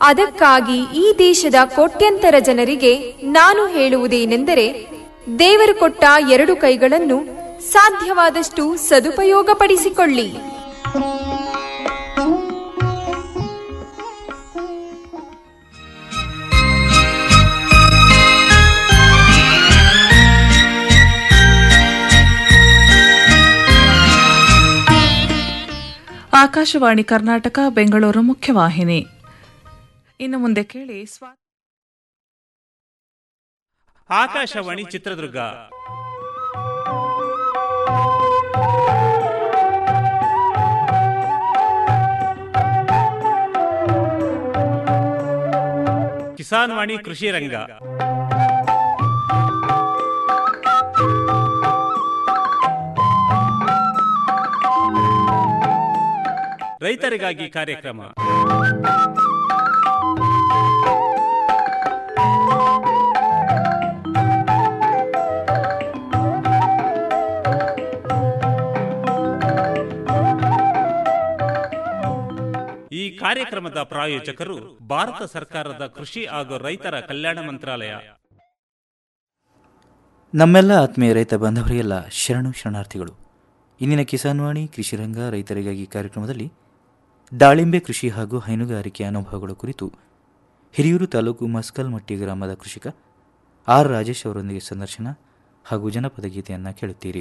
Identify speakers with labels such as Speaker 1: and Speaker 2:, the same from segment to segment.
Speaker 1: ಅದಕ್ಕಾಗಿ ಈ ದೇಶದ ಕೋಟ್ಯಂತರ ಜನರಿಗೆ ನಾನು ಹೇಳುವುದೇನೆಂದರೆ ದೇವರು ಕೊಟ್ಟ ಎರಡು ಕೈಗಳನ್ನು ಸಾಧ್ಯವಾದಷ್ಟು ಸದುಪಯೋಗಪಡಿಸಿಕೊಳ್ಳಿ
Speaker 2: ಆಕಾಶವಾಣಿ ಕರ್ನಾಟಕ ಬೆಂಗಳೂರು ಮುಖ್ಯವಾಹಿನಿ ಇನ್ನು ಮುಂದೆ ಕೇಳಿ ಸ್ವಾ
Speaker 3: ಆಕಾಶವಾಣಿ ಚಿತ್ರದುರ್ಗ ಕಿಸಾನ್ ವಾಣಿ ಕೃಷಿ ರಂಗ ರೈತರಿಗಾಗಿ ಕಾರ್ಯಕ್ರಮ ಈ ಕಾರ್ಯಕ್ರಮದ ಪ್ರಾಯೋಜಕರು ಭಾರತ ಸರ್ಕಾರದ ಕೃಷಿ ಹಾಗೂ ರೈತರ ಕಲ್ಯಾಣ ಮಂತ್ರಾಲಯ
Speaker 4: ನಮ್ಮೆಲ್ಲ ಆತ್ಮೀಯ ರೈತ ಬಾಂಧವರಿಗೆಲ್ಲ ಶರಣು ಶರಣಾರ್ಥಿಗಳು ಇಂದಿನ ಕಿಸಾನ್ವಾಣಿ ಕೃಷಿರಂಗ ರೈತರಿಗಾಗಿ ಕಾರ್ಯಕ್ರಮದಲ್ಲಿ ದಾಳಿಂಬೆ ಕೃಷಿ ಹಾಗೂ ಹೈನುಗಾರಿಕೆ ಅನುಭವಗಳ ಕುರಿತು ಹಿರಿಯೂರು ತಾಲೂಕು ಮಸ್ಕಲ್ಮಟ್ಟಿ ಗ್ರಾಮದ ಕೃಷಿಕ ಆರ್ ರಾಜೇಶ್ ಅವರೊಂದಿಗೆ ಸಂದರ್ಶನ ಹಾಗೂ ಜನಪದ ಗೀತೆಯನ್ನು ಕೇಳುತ್ತೀರಿ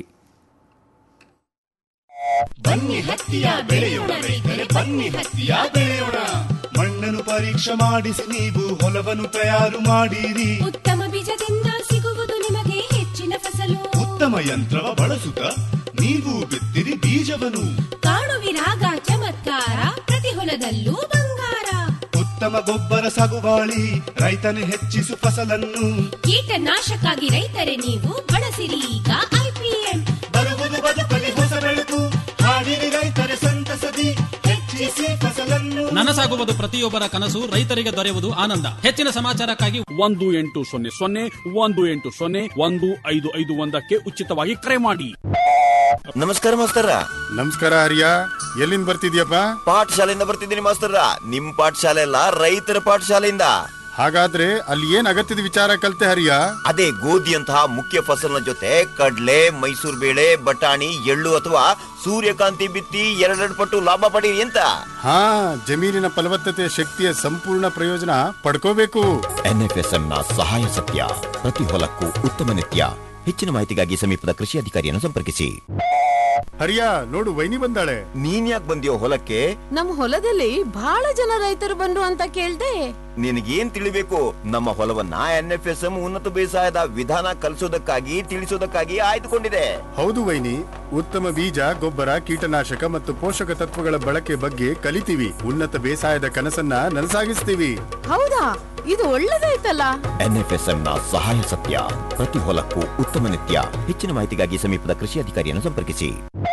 Speaker 5: ಬನ್ನಿ ಹತ್ತಿಯ ಬೆಳೆಯೋಣ ರೈತರೆ ಬನ್ನಿ ಹತ್ತಿಯ ಬೆಳೆಯೋಣ
Speaker 6: ಮಣ್ಣನ್ನು ಪರೀಕ್ಷೆ ಮಾಡಿಸಿ ನೀವು ಹೊಲವನ್ನು ತಯಾರು ಮಾಡಿರಿ
Speaker 5: ಉತ್ತಮ ಬೀಜದಿಂದ ಸಿಗುವುದು ನಿಮಗೆ ಹೆಚ್ಚಿನ ಫಸಲು
Speaker 6: ಉತ್ತಮ ಯಂತ್ರವ ಬಳಸುತ್ತ ನೀವು ಬಿತ್ತಿರಿ ಬೀಜವನ್ನು
Speaker 5: ಕಾಣುವಿರಾಗ ಚಮತ್ಕಾರ ಪ್ರತಿ ಹೊಲದಲ್ಲೂ ಬಂಗಾರ
Speaker 6: ಉತ್ತಮ ಗೊಬ್ಬರ ಸಾಗುವಾಳಿ ರೈತನು ಹೆಚ್ಚಿಸು ಫಸಲನ್ನು
Speaker 5: ಕೀಟನಾಶಕಾಗಿ ರೈತರೆ ನೀವು ಬಳಸಿರಿ ಈಗ ಐಪಿಎಂ
Speaker 6: ಬರುವುದು ಬದುಕಲಿ ಹೊಸ ಬೆಳಕು ಹಾಡಿರಿ ರೈತರೆ ಸಂತಸದಿ ಹೆಚ್ಚಿಸಿ ಫಸಲನ್ನು
Speaker 7: ನನಸಾಗುವುದು ಪ್ರತಿಯೊಬ್ಬರ ಕನಸು ರೈತರಿಗೆ ದೊರೆಯುವುದು ಆನಂದ ಹೆಚ್ಚಿನ ಸಮಾಚಾರಕ್ಕಾಗಿ ಒಂದು ಎಂಟು ಸೊನ್ನೆ ಸೊನ್ನೆ ಒಂದು ಎಂಟು ಸೊನ್ನೆ ಒಂದು ಐದು ಐದು ಒಂದಕ್ಕೆ ಉಚಿತವಾಗಿ ಕರೆ ಮಾಡಿ
Speaker 8: ನಮಸ್ಕಾರ ಮಾಸ್ತರ
Speaker 9: ನಮಸ್ಕಾರ ಹರಿಯ ಎಲ್ಲಿಂದ ಬರ್ತಿದ್ಯಪ್ಪ
Speaker 8: ಪಾಠಶಾಲೆಯಿಂದ ಬರ್ತಿದ್ದೀನಿ ಮಾಸ್ತರ ನಿಮ್ ಪಾಠಶಾಲೆ ಅಲ್ಲ ರೈತರ ಪಾಠಶಾಲೆಯಿಂದ
Speaker 9: ಹಾಗಾದ್ರೆ ಅಲ್ಲಿ ಏನ್ ಅಗತ್ಯದ ವಿಚಾರ ಕಲ್ತೆ ಹರಿಯ
Speaker 8: ಅದೇ ಗೋಧಿಯಂತಹ ಮುಖ್ಯ ಫಸಲಿನ ಜೊತೆ ಕಡ್ಲೆ ಮೈಸೂರು ಬೇಳೆ ಬಟಾಣಿ ಎಳ್ಳು ಅಥವಾ ಸೂರ್ಯಕಾಂತಿ ಬಿತ್ತಿ ಎರಡೆರಡು ಪಟ್ಟು ಲಾಭ ಪಡೀರಿ ಅಂತ
Speaker 9: ಹಾ ಜಮೀನಿನ ಫಲವತ್ತತೆ ಶಕ್ತಿಯ ಸಂಪೂರ್ಣ ಪ್ರಯೋಜನ ಪಡ್ಕೋಬೇಕು
Speaker 8: ಎನ್ಎಫ್ಎಸ್ಎಂ ನ ಸಹಾಯ ಸತ್ಯ ಪ್ರತಿ ಹೊಲಕ್ಕೂ ಉತ್ತಮ ನಿತ್ಯ ಹೆಚ್ಚಿನ ಮಾಹಿತಿಗಾಗಿ ಸಮೀಪದ ಕೃಷಿ ಅಧಿಕಾರಿಯನ್ನು ಸಂಪರ್ಕಿಸಿ
Speaker 9: ಹರಿಯ ನೋಡು ವೈನಿ ಬಂದಾಳೆ
Speaker 8: ನೀನ್ ಯಾಕೆ ಬಂದಿಯೋ ಹೊಲಕ್ಕೆ
Speaker 10: ನಮ್ ಹೊಲದಲ್ಲಿ ಬಹಳ ಜನ ರೈತರು ಬಂದ್ರು ಅಂತ ಕೇಳ್ದೆ
Speaker 8: ನಿನಗೇನ್ ತಿಳಿಬೇಕು ನಮ್ಮ ಹೊಲವನ್ನ ಎನ್ಎಫ್ಎಸ್ಎಂ ಉನ್ನತ ಬೇಸಾಯದ ವಿಧಾನ ಕಲಿಸೋದಕ್ಕಾಗಿ ತಿಳಿಸೋದಕ್ಕಾಗಿ ಆಯ್ದುಕೊಂಡಿದೆ
Speaker 9: ಹೌದು ವೈನಿ ಉತ್ತಮ ಬೀಜ ಗೊಬ್ಬರ ಕೀಟನಾಶಕ ಮತ್ತು ಪೋಷಕ ತತ್ವಗಳ ಬಳಕೆ ಬಗ್ಗೆ ಕಲಿತೀವಿ ಉನ್ನತ ಬೇಸಾಯದ ಕನಸನ್ನ ನನಸಾಗಿಸ್ತೀವಿ
Speaker 10: ಹೌದಾ ಇದು ಒಳ್ಳೇದಾಯ್ತಲ್ಲ
Speaker 8: ಎನ್ಎಫ್ಎಸ್ಎಂ ನ ಸಹಾಯ ಸತ್ಯ ಪ್ರತಿ ಹೊಲಕ್ಕೂ ಉತ್ತಮ ನಿತ್ಯ ಹೆಚ್ಚಿನ ಮಾಹಿತಿಗಾಗಿ ಸಮೀಪದ ಕೃಷಿ ಅಧಿಕಾರಿಯನ್ನು ಸಂಪರ್ಕಿಸಿ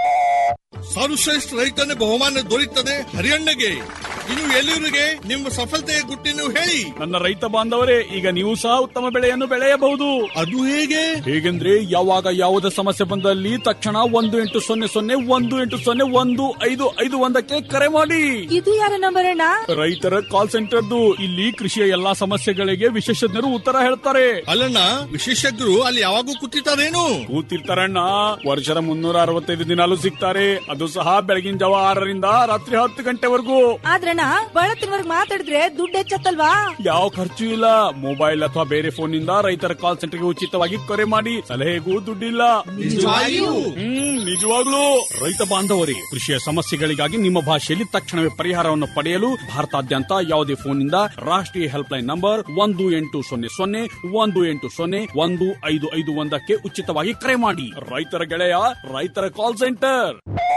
Speaker 11: ಸರ್ವಶ್ರೇಷ್ಠ ರೈತನ ಬಹುಮಾನ ದೊರೆಯುತ್ತದೆ ಹರಿಯಣ್ಣಗೆ ಇನ್ನು ಎಲ್ಲಿವರಿಗೆ ನಿಮ್ಮ ಸಫಲತೆಯ ಗುಟ್ಟಿನ ಹೇಳಿ
Speaker 7: ನನ್ನ ರೈತ ಬಾಂಧವರೇ ಈಗ ನೀವು ಸಹ ಉತ್ತಮ ಬೆಳೆಯನ್ನು ಬೆಳೆಯಬಹುದು
Speaker 11: ಅದು ಹೇಗೆ
Speaker 7: ಹೇಗೆಂದ್ರೆ ಯಾವಾಗ ಯಾವುದೇ ಸಮಸ್ಯೆ ಬಂದಲ್ಲಿ ತಕ್ಷಣ ಒಂದು ಎಂಟು ಸೊನ್ನೆ ಸೊನ್ನೆ ಒಂದು ಎಂಟು ಸೊನ್ನೆ ಒಂದು ಐದು ಐದು ಒಂದಕ್ಕೆ ಕರೆ ಮಾಡಿ
Speaker 10: ಇದು ಯಾರ ನಂಬರ್ ಅಣ್ಣ
Speaker 7: ರೈತರ ಕಾಲ್ ಸೆಂಟರ್ದು ಇಲ್ಲಿ ಕೃಷಿಯ ಎಲ್ಲಾ ಸಮಸ್ಯೆಗಳಿಗೆ ವಿಶೇಷಜ್ಞರು ಉತ್ತರ ಹೇಳ್ತಾರೆ
Speaker 11: ಅಲ್ಲಣ್ಣ ವಿಶೇಷಜ್ಞರು ಅಲ್ಲಿ ಯಾವಾಗೂ ಕೂತಿರ್ತಾರೇನು
Speaker 7: ಕೂತಿರ್ತಾರಣ್ಣ ವರ್ಷದ ಮುನ್ನೂರ ಅರವತ್ತೈದು ದಿನಾಲು ಸಿಗ್ತಾರೆ ಅದು ಸಹ ಬೆಳಗಿನ ಜಾವ ಆರರಿಂದ ರಾತ್ರಿ ಹತ್ತು ಗಂಟೆವರೆಗೂ
Speaker 10: ಆದ್ರಣ್ಣ ಬಳತ್ತಿನವರ್ಗ್ ಮಾತಾಡಿದ್ರೆ ದುಡ್ಡು ಹೆಚ್ಚತ್ತಲ್ವಾ
Speaker 7: ಯಾವ ಖರ್ಚು ಇಲ್ಲ ಮೊಬೈಲ್ ಅಥವಾ ಬೇರೆ ಫೋನ್ ನಿಂದ ರೈತರ ಕಾಲ್ ಸೆಂಟರ್ಗೆ ಉಚಿತವಾಗಿ ಕರೆ ಮಾಡಿ ಸಲಹೆಗೂ ದುಡ್ಡಿಲ್ಲ
Speaker 11: ನಿಜವಾಗಿಯೂ?
Speaker 7: ಹ್ಮ್ ನಿಜವಾಗ್ಲೂ ರೈತ ಬಾಂಧವರೇ ಕೃಷಿಯ ಸಮಸ್ಯೆಗಳಿಗಾಗಿ ನಿಮ್ಮ ಭಾಷೆಯಲ್ಲಿ ತಕ್ಷಣವೇ ಪರಿಹಾರವನ್ನು ಪಡೆಯಲು ಭಾರತಾದ್ಯಂತ ಯಾವುದೇ ಫೋನ್ ನಿಂದ ರಾಷ್ಟ್ರೀಯ ಹೆಲ್ಪ್ ಲೈನ್ ನಂಬರ್ ಒಂದು ಎಂಟು ಸೊನ್ನೆ ಸೊನ್ನೆ ಒಂದು ಎಂಟು ಸೊನ್ನೆ ಒಂದು ಐದು ಐದು ಒಂದಕ್ಕೆ ಉಚಿತವಾಗಿ ಕರೆ ಮಾಡಿ ರೈತರ ಗೆಳೆಯ ರೈತರ ಕಾಲ್ ಸೆಂಟರ್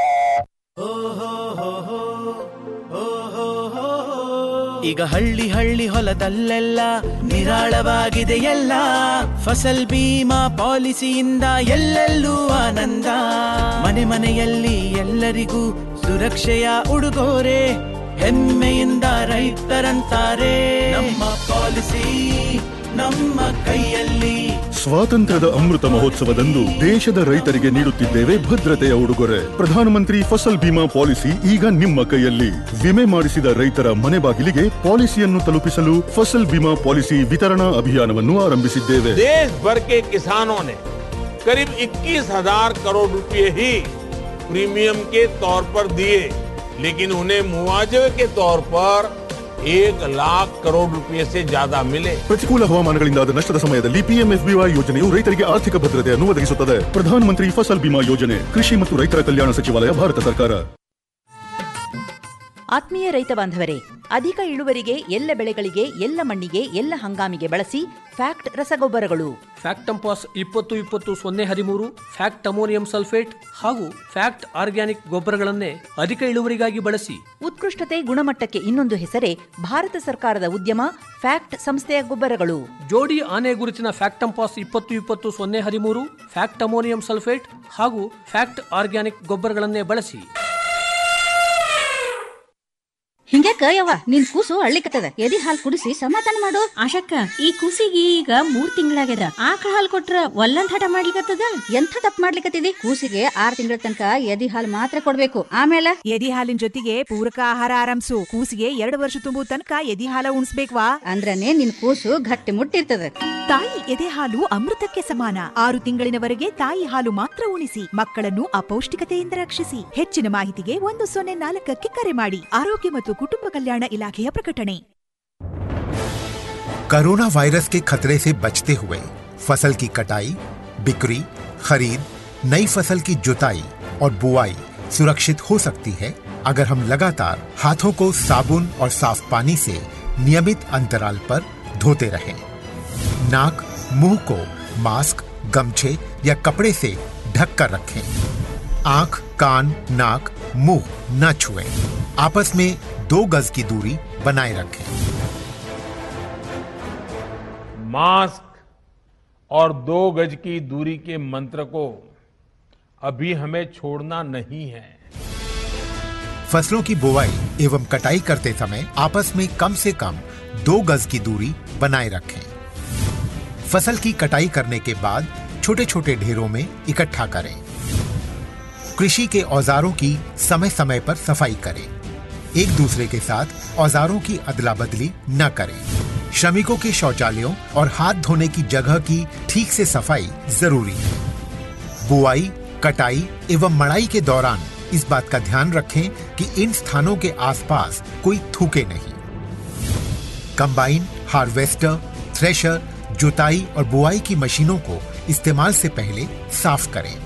Speaker 12: ಈಗ ಹಳ್ಳಿ ಹಳ್ಳಿ ಹೊಲದಲ್ಲೆಲ್ಲ ನಿರಾಳವಾಗಿದೆ ಎಲ್ಲ ಫಸಲ್ ಬೀಮಾ ಪಾಲಿಸಿಯಿಂದ ಎಲ್ಲೆಲ್ಲೂ ಆನಂದ ಮನೆ ಮನೆಯಲ್ಲಿ ಎಲ್ಲರಿಗೂ ಸುರಕ್ಷೆಯ ಉಡುಗೊರೆ ಹೆಮ್ಮೆಯಿಂದ ರೈತರಂತಾರೆ ನಮ್ಮ ಪಾಲಿಸಿ ನಮ್ಮ ಕೈಯಲ್ಲಿ
Speaker 13: ಸ್ವಾತಂತ್ರ್ಯದ ಅಮೃತ ಮಹೋತ್ಸವದಂದು ದೇಶದ ರೈತರಿಗೆ ನೀಡುತ್ತಿದ್ದೇವೆ ಭದ್ರತೆಯ ಉಡುಗೊರೆ ಪ್ರಧಾನಮಂತ್ರಿ ಫಸಲ್ ಬಿಮಾ ಪಾಲಿಸಿ ಈಗ ನಿಮ್ಮ ಕೈಯಲ್ಲಿ ವಿಮೆ ಮಾಡಿಸಿದ ರೈತರ ಮನೆ ಬಾಗಿಲಿಗೆ ಪಾಲಿಸಿಯನ್ನು ತಲುಪಿಸಲು ಫಸಲ್ ಬಿಮಾ ಪಾಲಿಸಿ ವಿತರಣಾ ಅಭಿಯಾನವನ್ನು ಆರಂಭಿಸಿದ್ದೇವೆ
Speaker 14: देश भर के किसानों ने करीब 21,000 करोड़ रुपए ही प्रीमियम के तौर पर दिए लेकिन उन्हें मुआवजे के तौर पर एक लाख करोड़ रुपए से ज्यादा मिले
Speaker 13: ಪ್ರತಿಕೂಲ ಹವಾಮಾನಗಳಿಂದಾದ ನಷ್ಟದ ಸಮಯದಲ್ಲಿ ಪಿಎಂಎಫ್ಬಿವೈ ಯೋಜನೆಯು ರೈತರಿಗೆ ಆರ್ಥಿಕ ಭದ್ರತೆಯನ್ನು ಒದಗಿಸುತ್ತದೆ ಪ್ರಧಾನಮಂತ್ರಿ ಫಸಲ್ ಬಿಮಾ ಯೋಜನೆ ಕೃಷಿ ಮತ್ತು ರೈತರ ಕಲ್ಯಾಣ ಸಚಿವಾಲಯ ಭಾರತ ಸರ್ಕಾರ
Speaker 15: ಆತ್ಮೀಯ ರೈತ ಬಾಂಧವರೇ ಅಧಿಕ ಇಳುವರಿಗೆ ಎಲ್ಲ ಬೆಳೆಗಳಿಗೆ ಎಲ್ಲ ಮಣ್ಣಿಗೆ ಎಲ್ಲ ಹಂಗಾಮಿಗೆ ಬಳಸಿ ಫ್ಯಾಕ್ಟ್ ರಸಗೊಬ್ಬರಗಳು
Speaker 16: ಫ್ಯಾಕ್ಟ್ ಟಂಪಾಸ್ ಇಪ್ಪತ್ತು ಇಪ್ಪತ್ತು ಸೊನ್ನೆ ಹದಿಮೂರು ಫ್ಯಾಕ್ಟ್ ಅಮೋನಿಯಂ ಸಲ್ಫೇಟ್ ಹಾಗೂ ಫ್ಯಾಕ್ಟ್ ಆರ್ಗ್ಯಾನಿಕ್ ಗೊಬ್ಬರಗಳನ್ನೇ ಅಧಿಕ ಇಳುವರಿಗಾಗಿ ಬಳಸಿ
Speaker 15: ಉತ್ಕೃಷ್ಟತೆ ಗುಣಮಟ್ಟಕ್ಕೆ ಇನ್ನೊಂದು ಹೆಸರೇ ಭಾರತ ಸರ್ಕಾರದ ಉದ್ಯಮ ಫ್ಯಾಕ್ಟ್ ಸಂಸ್ಥೆಯ ಗೊಬ್ಬರಗಳು
Speaker 16: ಜೋಡಿ ಆನೆ ಗುರುತಿನ ಫ್ಯಾಕ್ಟ್ ಟಂಪಾಸ್ ಇಪ್ಪತ್ತು ಇಪ್ಪತ್ತು ಸೊನ್ನೆ ಹದಿಮೂರು ಫ್ಯಾಕ್ಟ್ ಅಮೋನಿಯಂ ಸಲ್ಫೇಟ್ ಹಾಗೂ ಫ್ಯಾಕ್ಟ್ ಆರ್ಗ್ಯಾನಿಕ್ ಗೊಬ್ಬರಗಳನ್ನೇ ಬಳಸಿ
Speaker 17: ಹಿಂಗ್ಯಾಕ ಯವ್ವ ನಿನ್ ಕೂಸು ಅಳ್ಳಿಕತ್ತದ ಎದಿ ಹಾಲ್ ಕುಡಿಸಿ ಸಮಾಧಾನ ಮಾಡು
Speaker 18: ಆಶಕ್ಕ ಈ ಕೂಸಿಗೆ ಈಗ ಮೂರ್ ತಿಂಗಳಾಗ್ಯದ ಆಕಳ ಹಾಲ್ ಕೊಟ್ರ ಒಲ್ಲಂದ್ ಹಠ ಮಾಡ್ಲಿಕತ್ತದ
Speaker 17: ಎಂಥ ತಪ್ಪು ಮಾಡ್ಲಿಕತ್ತಿದಿ ಕೂಸಿಗೆ ಆರ್ ತಿಂಗಳ ತನಕ ಎದಿ ಹಾಲ್ ಮಾತ್ರ ಕೊಡ್ಬೇಕು ಆಮೇಲೆ
Speaker 19: ಎದಿ ಹಾಲಿನ ಜೊತೆಗೆ ಪೂರಕ ಆಹಾರ ಆರಂಭಿಸು ಕೂಸಿಗೆ ಎರಡು ವರ್ಷ ತುಂಬುವ ತನಕ ಎದಿ ಹಾಲ ಉಣಿಸ್ಬೇಕ್ವಾ
Speaker 17: ಅಂದ್ರನೇ ನಿನ್ ಕೂಸು ಗಟ್ಟಿ ಮುಟ್ಟಿರ್ತದ
Speaker 19: ತಾಯಿ ಎದೆ ಹಾಲು ಅಮೃತಕ್ಕೆ ಸಮಾನ ಆರು ತಿಂಗಳಿನವರೆಗೆ ತಾಯಿ ಹಾಲು ಮಾತ್ರ ಉಣಿಸಿ ಮಕ್ಕಳನ್ನು ಅಪೌಷ್ಟಿಕತೆಯಿಂದ ರಕ್ಷಿಸಿ ಹೆಚ್ಚಿನ ಮಾಹಿತಿಗೆ ಒಂದು ಸೊನ್ನೆ ನಾಲ್ಕಕ್ಕೆ ಕರೆ ಮಾಡಿ ಆರೋಗ್ಯ ಮತ್ತು ಕುಟುಂಬ ಕಲ್ಯಾಣ ಇಲಾಖೆಯ ಪ್ರಕಟಣೆ
Speaker 20: कोरोना वायरस के खतरे से बचते हुए फसल की कटाई बिक्री खरीद नई फसल की जुताई और बुआई सुरक्षित हो सकती है अगर हम लगातार हाथों को साबुन और साफ पानी से नियमित अंतराल पर धोते रहें नाक मुंह को मास्क गमछे या कपड़े से ढक कर रखें आंख कान नाक मुंह न छुएं आपस में दो गज की दूरी बनाए रखें
Speaker 14: मास्क और दो गज की दूरी के मंत्र को अभी हमें छोड़ना नहीं है
Speaker 20: फसलों की बुवाई एवं कटाई करते समय आपस में कम से कम दो गज की दूरी बनाए रखें फसल की कटाई करने के बाद छोटे छोटे ढेरों में इकट्ठा करें कृषि के औजारों की समय समय पर सफाई करें एक दूसरे के साथ औजारों की अदला बदली न करें श्रमिकों के शौचालयों और हाथ धोने की जगह की ठीक से सफाई जरूरी है बुआई कटाई एवं मड़ाई के दौरान इस बात का ध्यान रखें कि इन स्थानों के आसपास कोई थूके नहीं कंबाइन हार्वेस्टर थ्रेशर जुताई और बुआई की मशीनों को इस्तेमाल से पहले साफ करें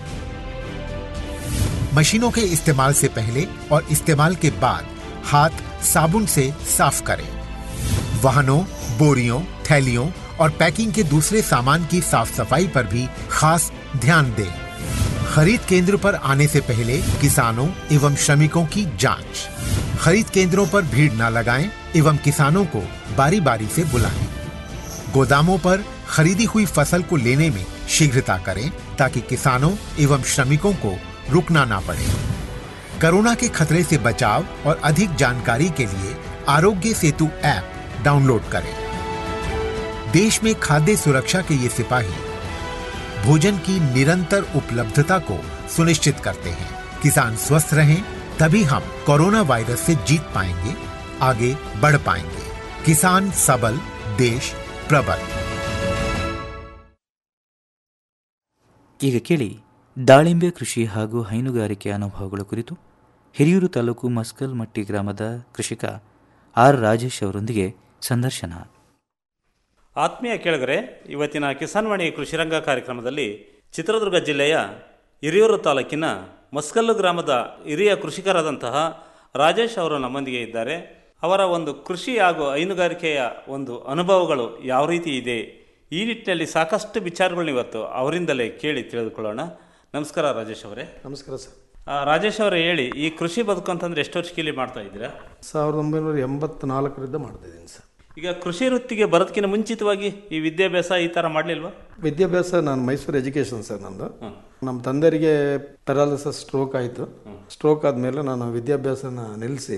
Speaker 20: मशीनों के इस्तेमाल से पहले और इस्तेमाल के बाद हाथ साबुन से साफ करें वाहनों बोरियों थैलियों और पैकिंग के दूसरे सामान की साफ सफाई पर भी खास ध्यान दें खरीद केंद्र पर आने से पहले किसानों एवं श्रमिकों की जांच खरीद केंद्रों पर भीड़ न लगाएं एवं किसानों को बारी बारी से बुलाएं गोदामों पर खरीदी हुई फसल को लेने में शीघ्रता करें ताकि किसानों एवं श्रमिकों को रुकना ना पड़े कोरोना के खतरे से बचाव और अधिक जानकारी के लिए आरोग्य सेतु ऐप डाउनलोड करें देश में खाद्य सुरक्षा के ये सिपाही भोजन की निरंतर उपलब्धता को सुनिश्चित करते हैं किसान स्वस्थ रहें तभी हम कोरोना वायरस से जीत पाएंगे आगे बढ़ पाएंगे किसान सबल देश प्रबल
Speaker 4: ಈಗ ಕೇಳಿ ದಾಳಿಂಬೆ ಕೃಷಿ ಹಾಗೂ ಹೈನುಗಾರಿಕೆ ಅನುಭವಗಳ ಕುರಿತು ಹಿರಿಯೂರು ತಾಲೂಕು ಮಸ್ಕಲ್ಮಟ್ಟಿ ಗ್ರಾಮದ ಕೃಷಿಕ ಆರ್ ರಾಜೇಶ್ ಅವರೊಂದಿಗೆ ಸಂದರ್ಶನ
Speaker 3: ಆತ್ಮೀಯ ಕೇಳಿಗರೆ ಇವತ್ತಿನ ಕಿಸಾನ್ವಾಣಿ ಕೃಷಿರಂಗ ಕಾರ್ಯಕ್ರಮದಲ್ಲಿ ಚಿತ್ರದುರ್ಗ ಜಿಲ್ಲೆಯ ಹಿರಿಯೂರು ತಾಲೂಕಿನ ಮಸ್ಕಲ್ಲು ಗ್ರಾಮದ ಹಿರಿಯ ಕೃಷಿಕರಾದಂತಹ ರಾಜೇಶ್ ಅವರು ನಮ್ಮೊಂದಿಗೆ ಇದ್ದಾರೆ ಅವರ ಒಂದು ಕೃಷಿ ಹಾಗೂ ಹೈನುಗಾರಿಕೆಯ ಒಂದು ಅನುಭವಗಳು ಯಾವ ರೀತಿ ಇದೆ ಈ ನಿಟ್ಟಿನಲ್ಲಿ ಸಾಕಷ್ಟು ವಿಚಾರಗಳನ್ನ ಇವತ್ತು ಅವರಿಂದಲೇ ಕೇಳಿ ತಿಳಿದುಕೊಳ್ಳೋಣ ನಮಸ್ಕಾರ ರಾಜೇಶ್ ಅವರೇ
Speaker 21: ನಮಸ್ಕಾರ ಸರ್
Speaker 3: ಆ, ರಾಜೇಶ್ ಅವರೇ ಹೇಳಿ ಈ ಕೃಷಿ ಬದುಕು ಅಂತಂದ್ರೆ ಎಷ್ಟು ವರ್ಷಕ್ಕೆ ಇಲ್ಲಿ ಮಾಡ್ತಾ ಇದ್ದೀರಾ
Speaker 21: ಸಾವಿರದ ಒಂಬೈನೂರ ಎಂಬತ್ನಾಲ್ಕರಿಂದ ಮಾಡ್ತಿದ್ದೀನಿ ಸರ್
Speaker 3: ಈಗ ಕೃಷಿ ವೃತ್ತಿಗೆ ಬರೋದಕ್ಕಿಂತ ಮುಂಚಿತವಾಗಿ ಈ ವಿದ್ಯಾಭ್ಯಾಸ ಈ ಥರ ಮಾಡಲಿಲ್ವಾ
Speaker 21: ವಿದ್ಯಾಭ್ಯಾಸ ನಾನು ಮೈಸೂರು ಎಜುಕೇಷನ್ ಸರ್ ನಂದು ನಮ್ಮ ತಂದೆಯವರಿಗೆ ಪ್ಯಾರಾಲಿಸಿಸ್ ಸ್ಟ್ರೋಕ್ ಆಯಿತು ಸ್ಟ್ರೋಕ್ ಆದಮೇಲೆ ನಾನು ವಿದ್ಯಾಭ್ಯಾಸನ ನಿಲ್ಲಿಸಿ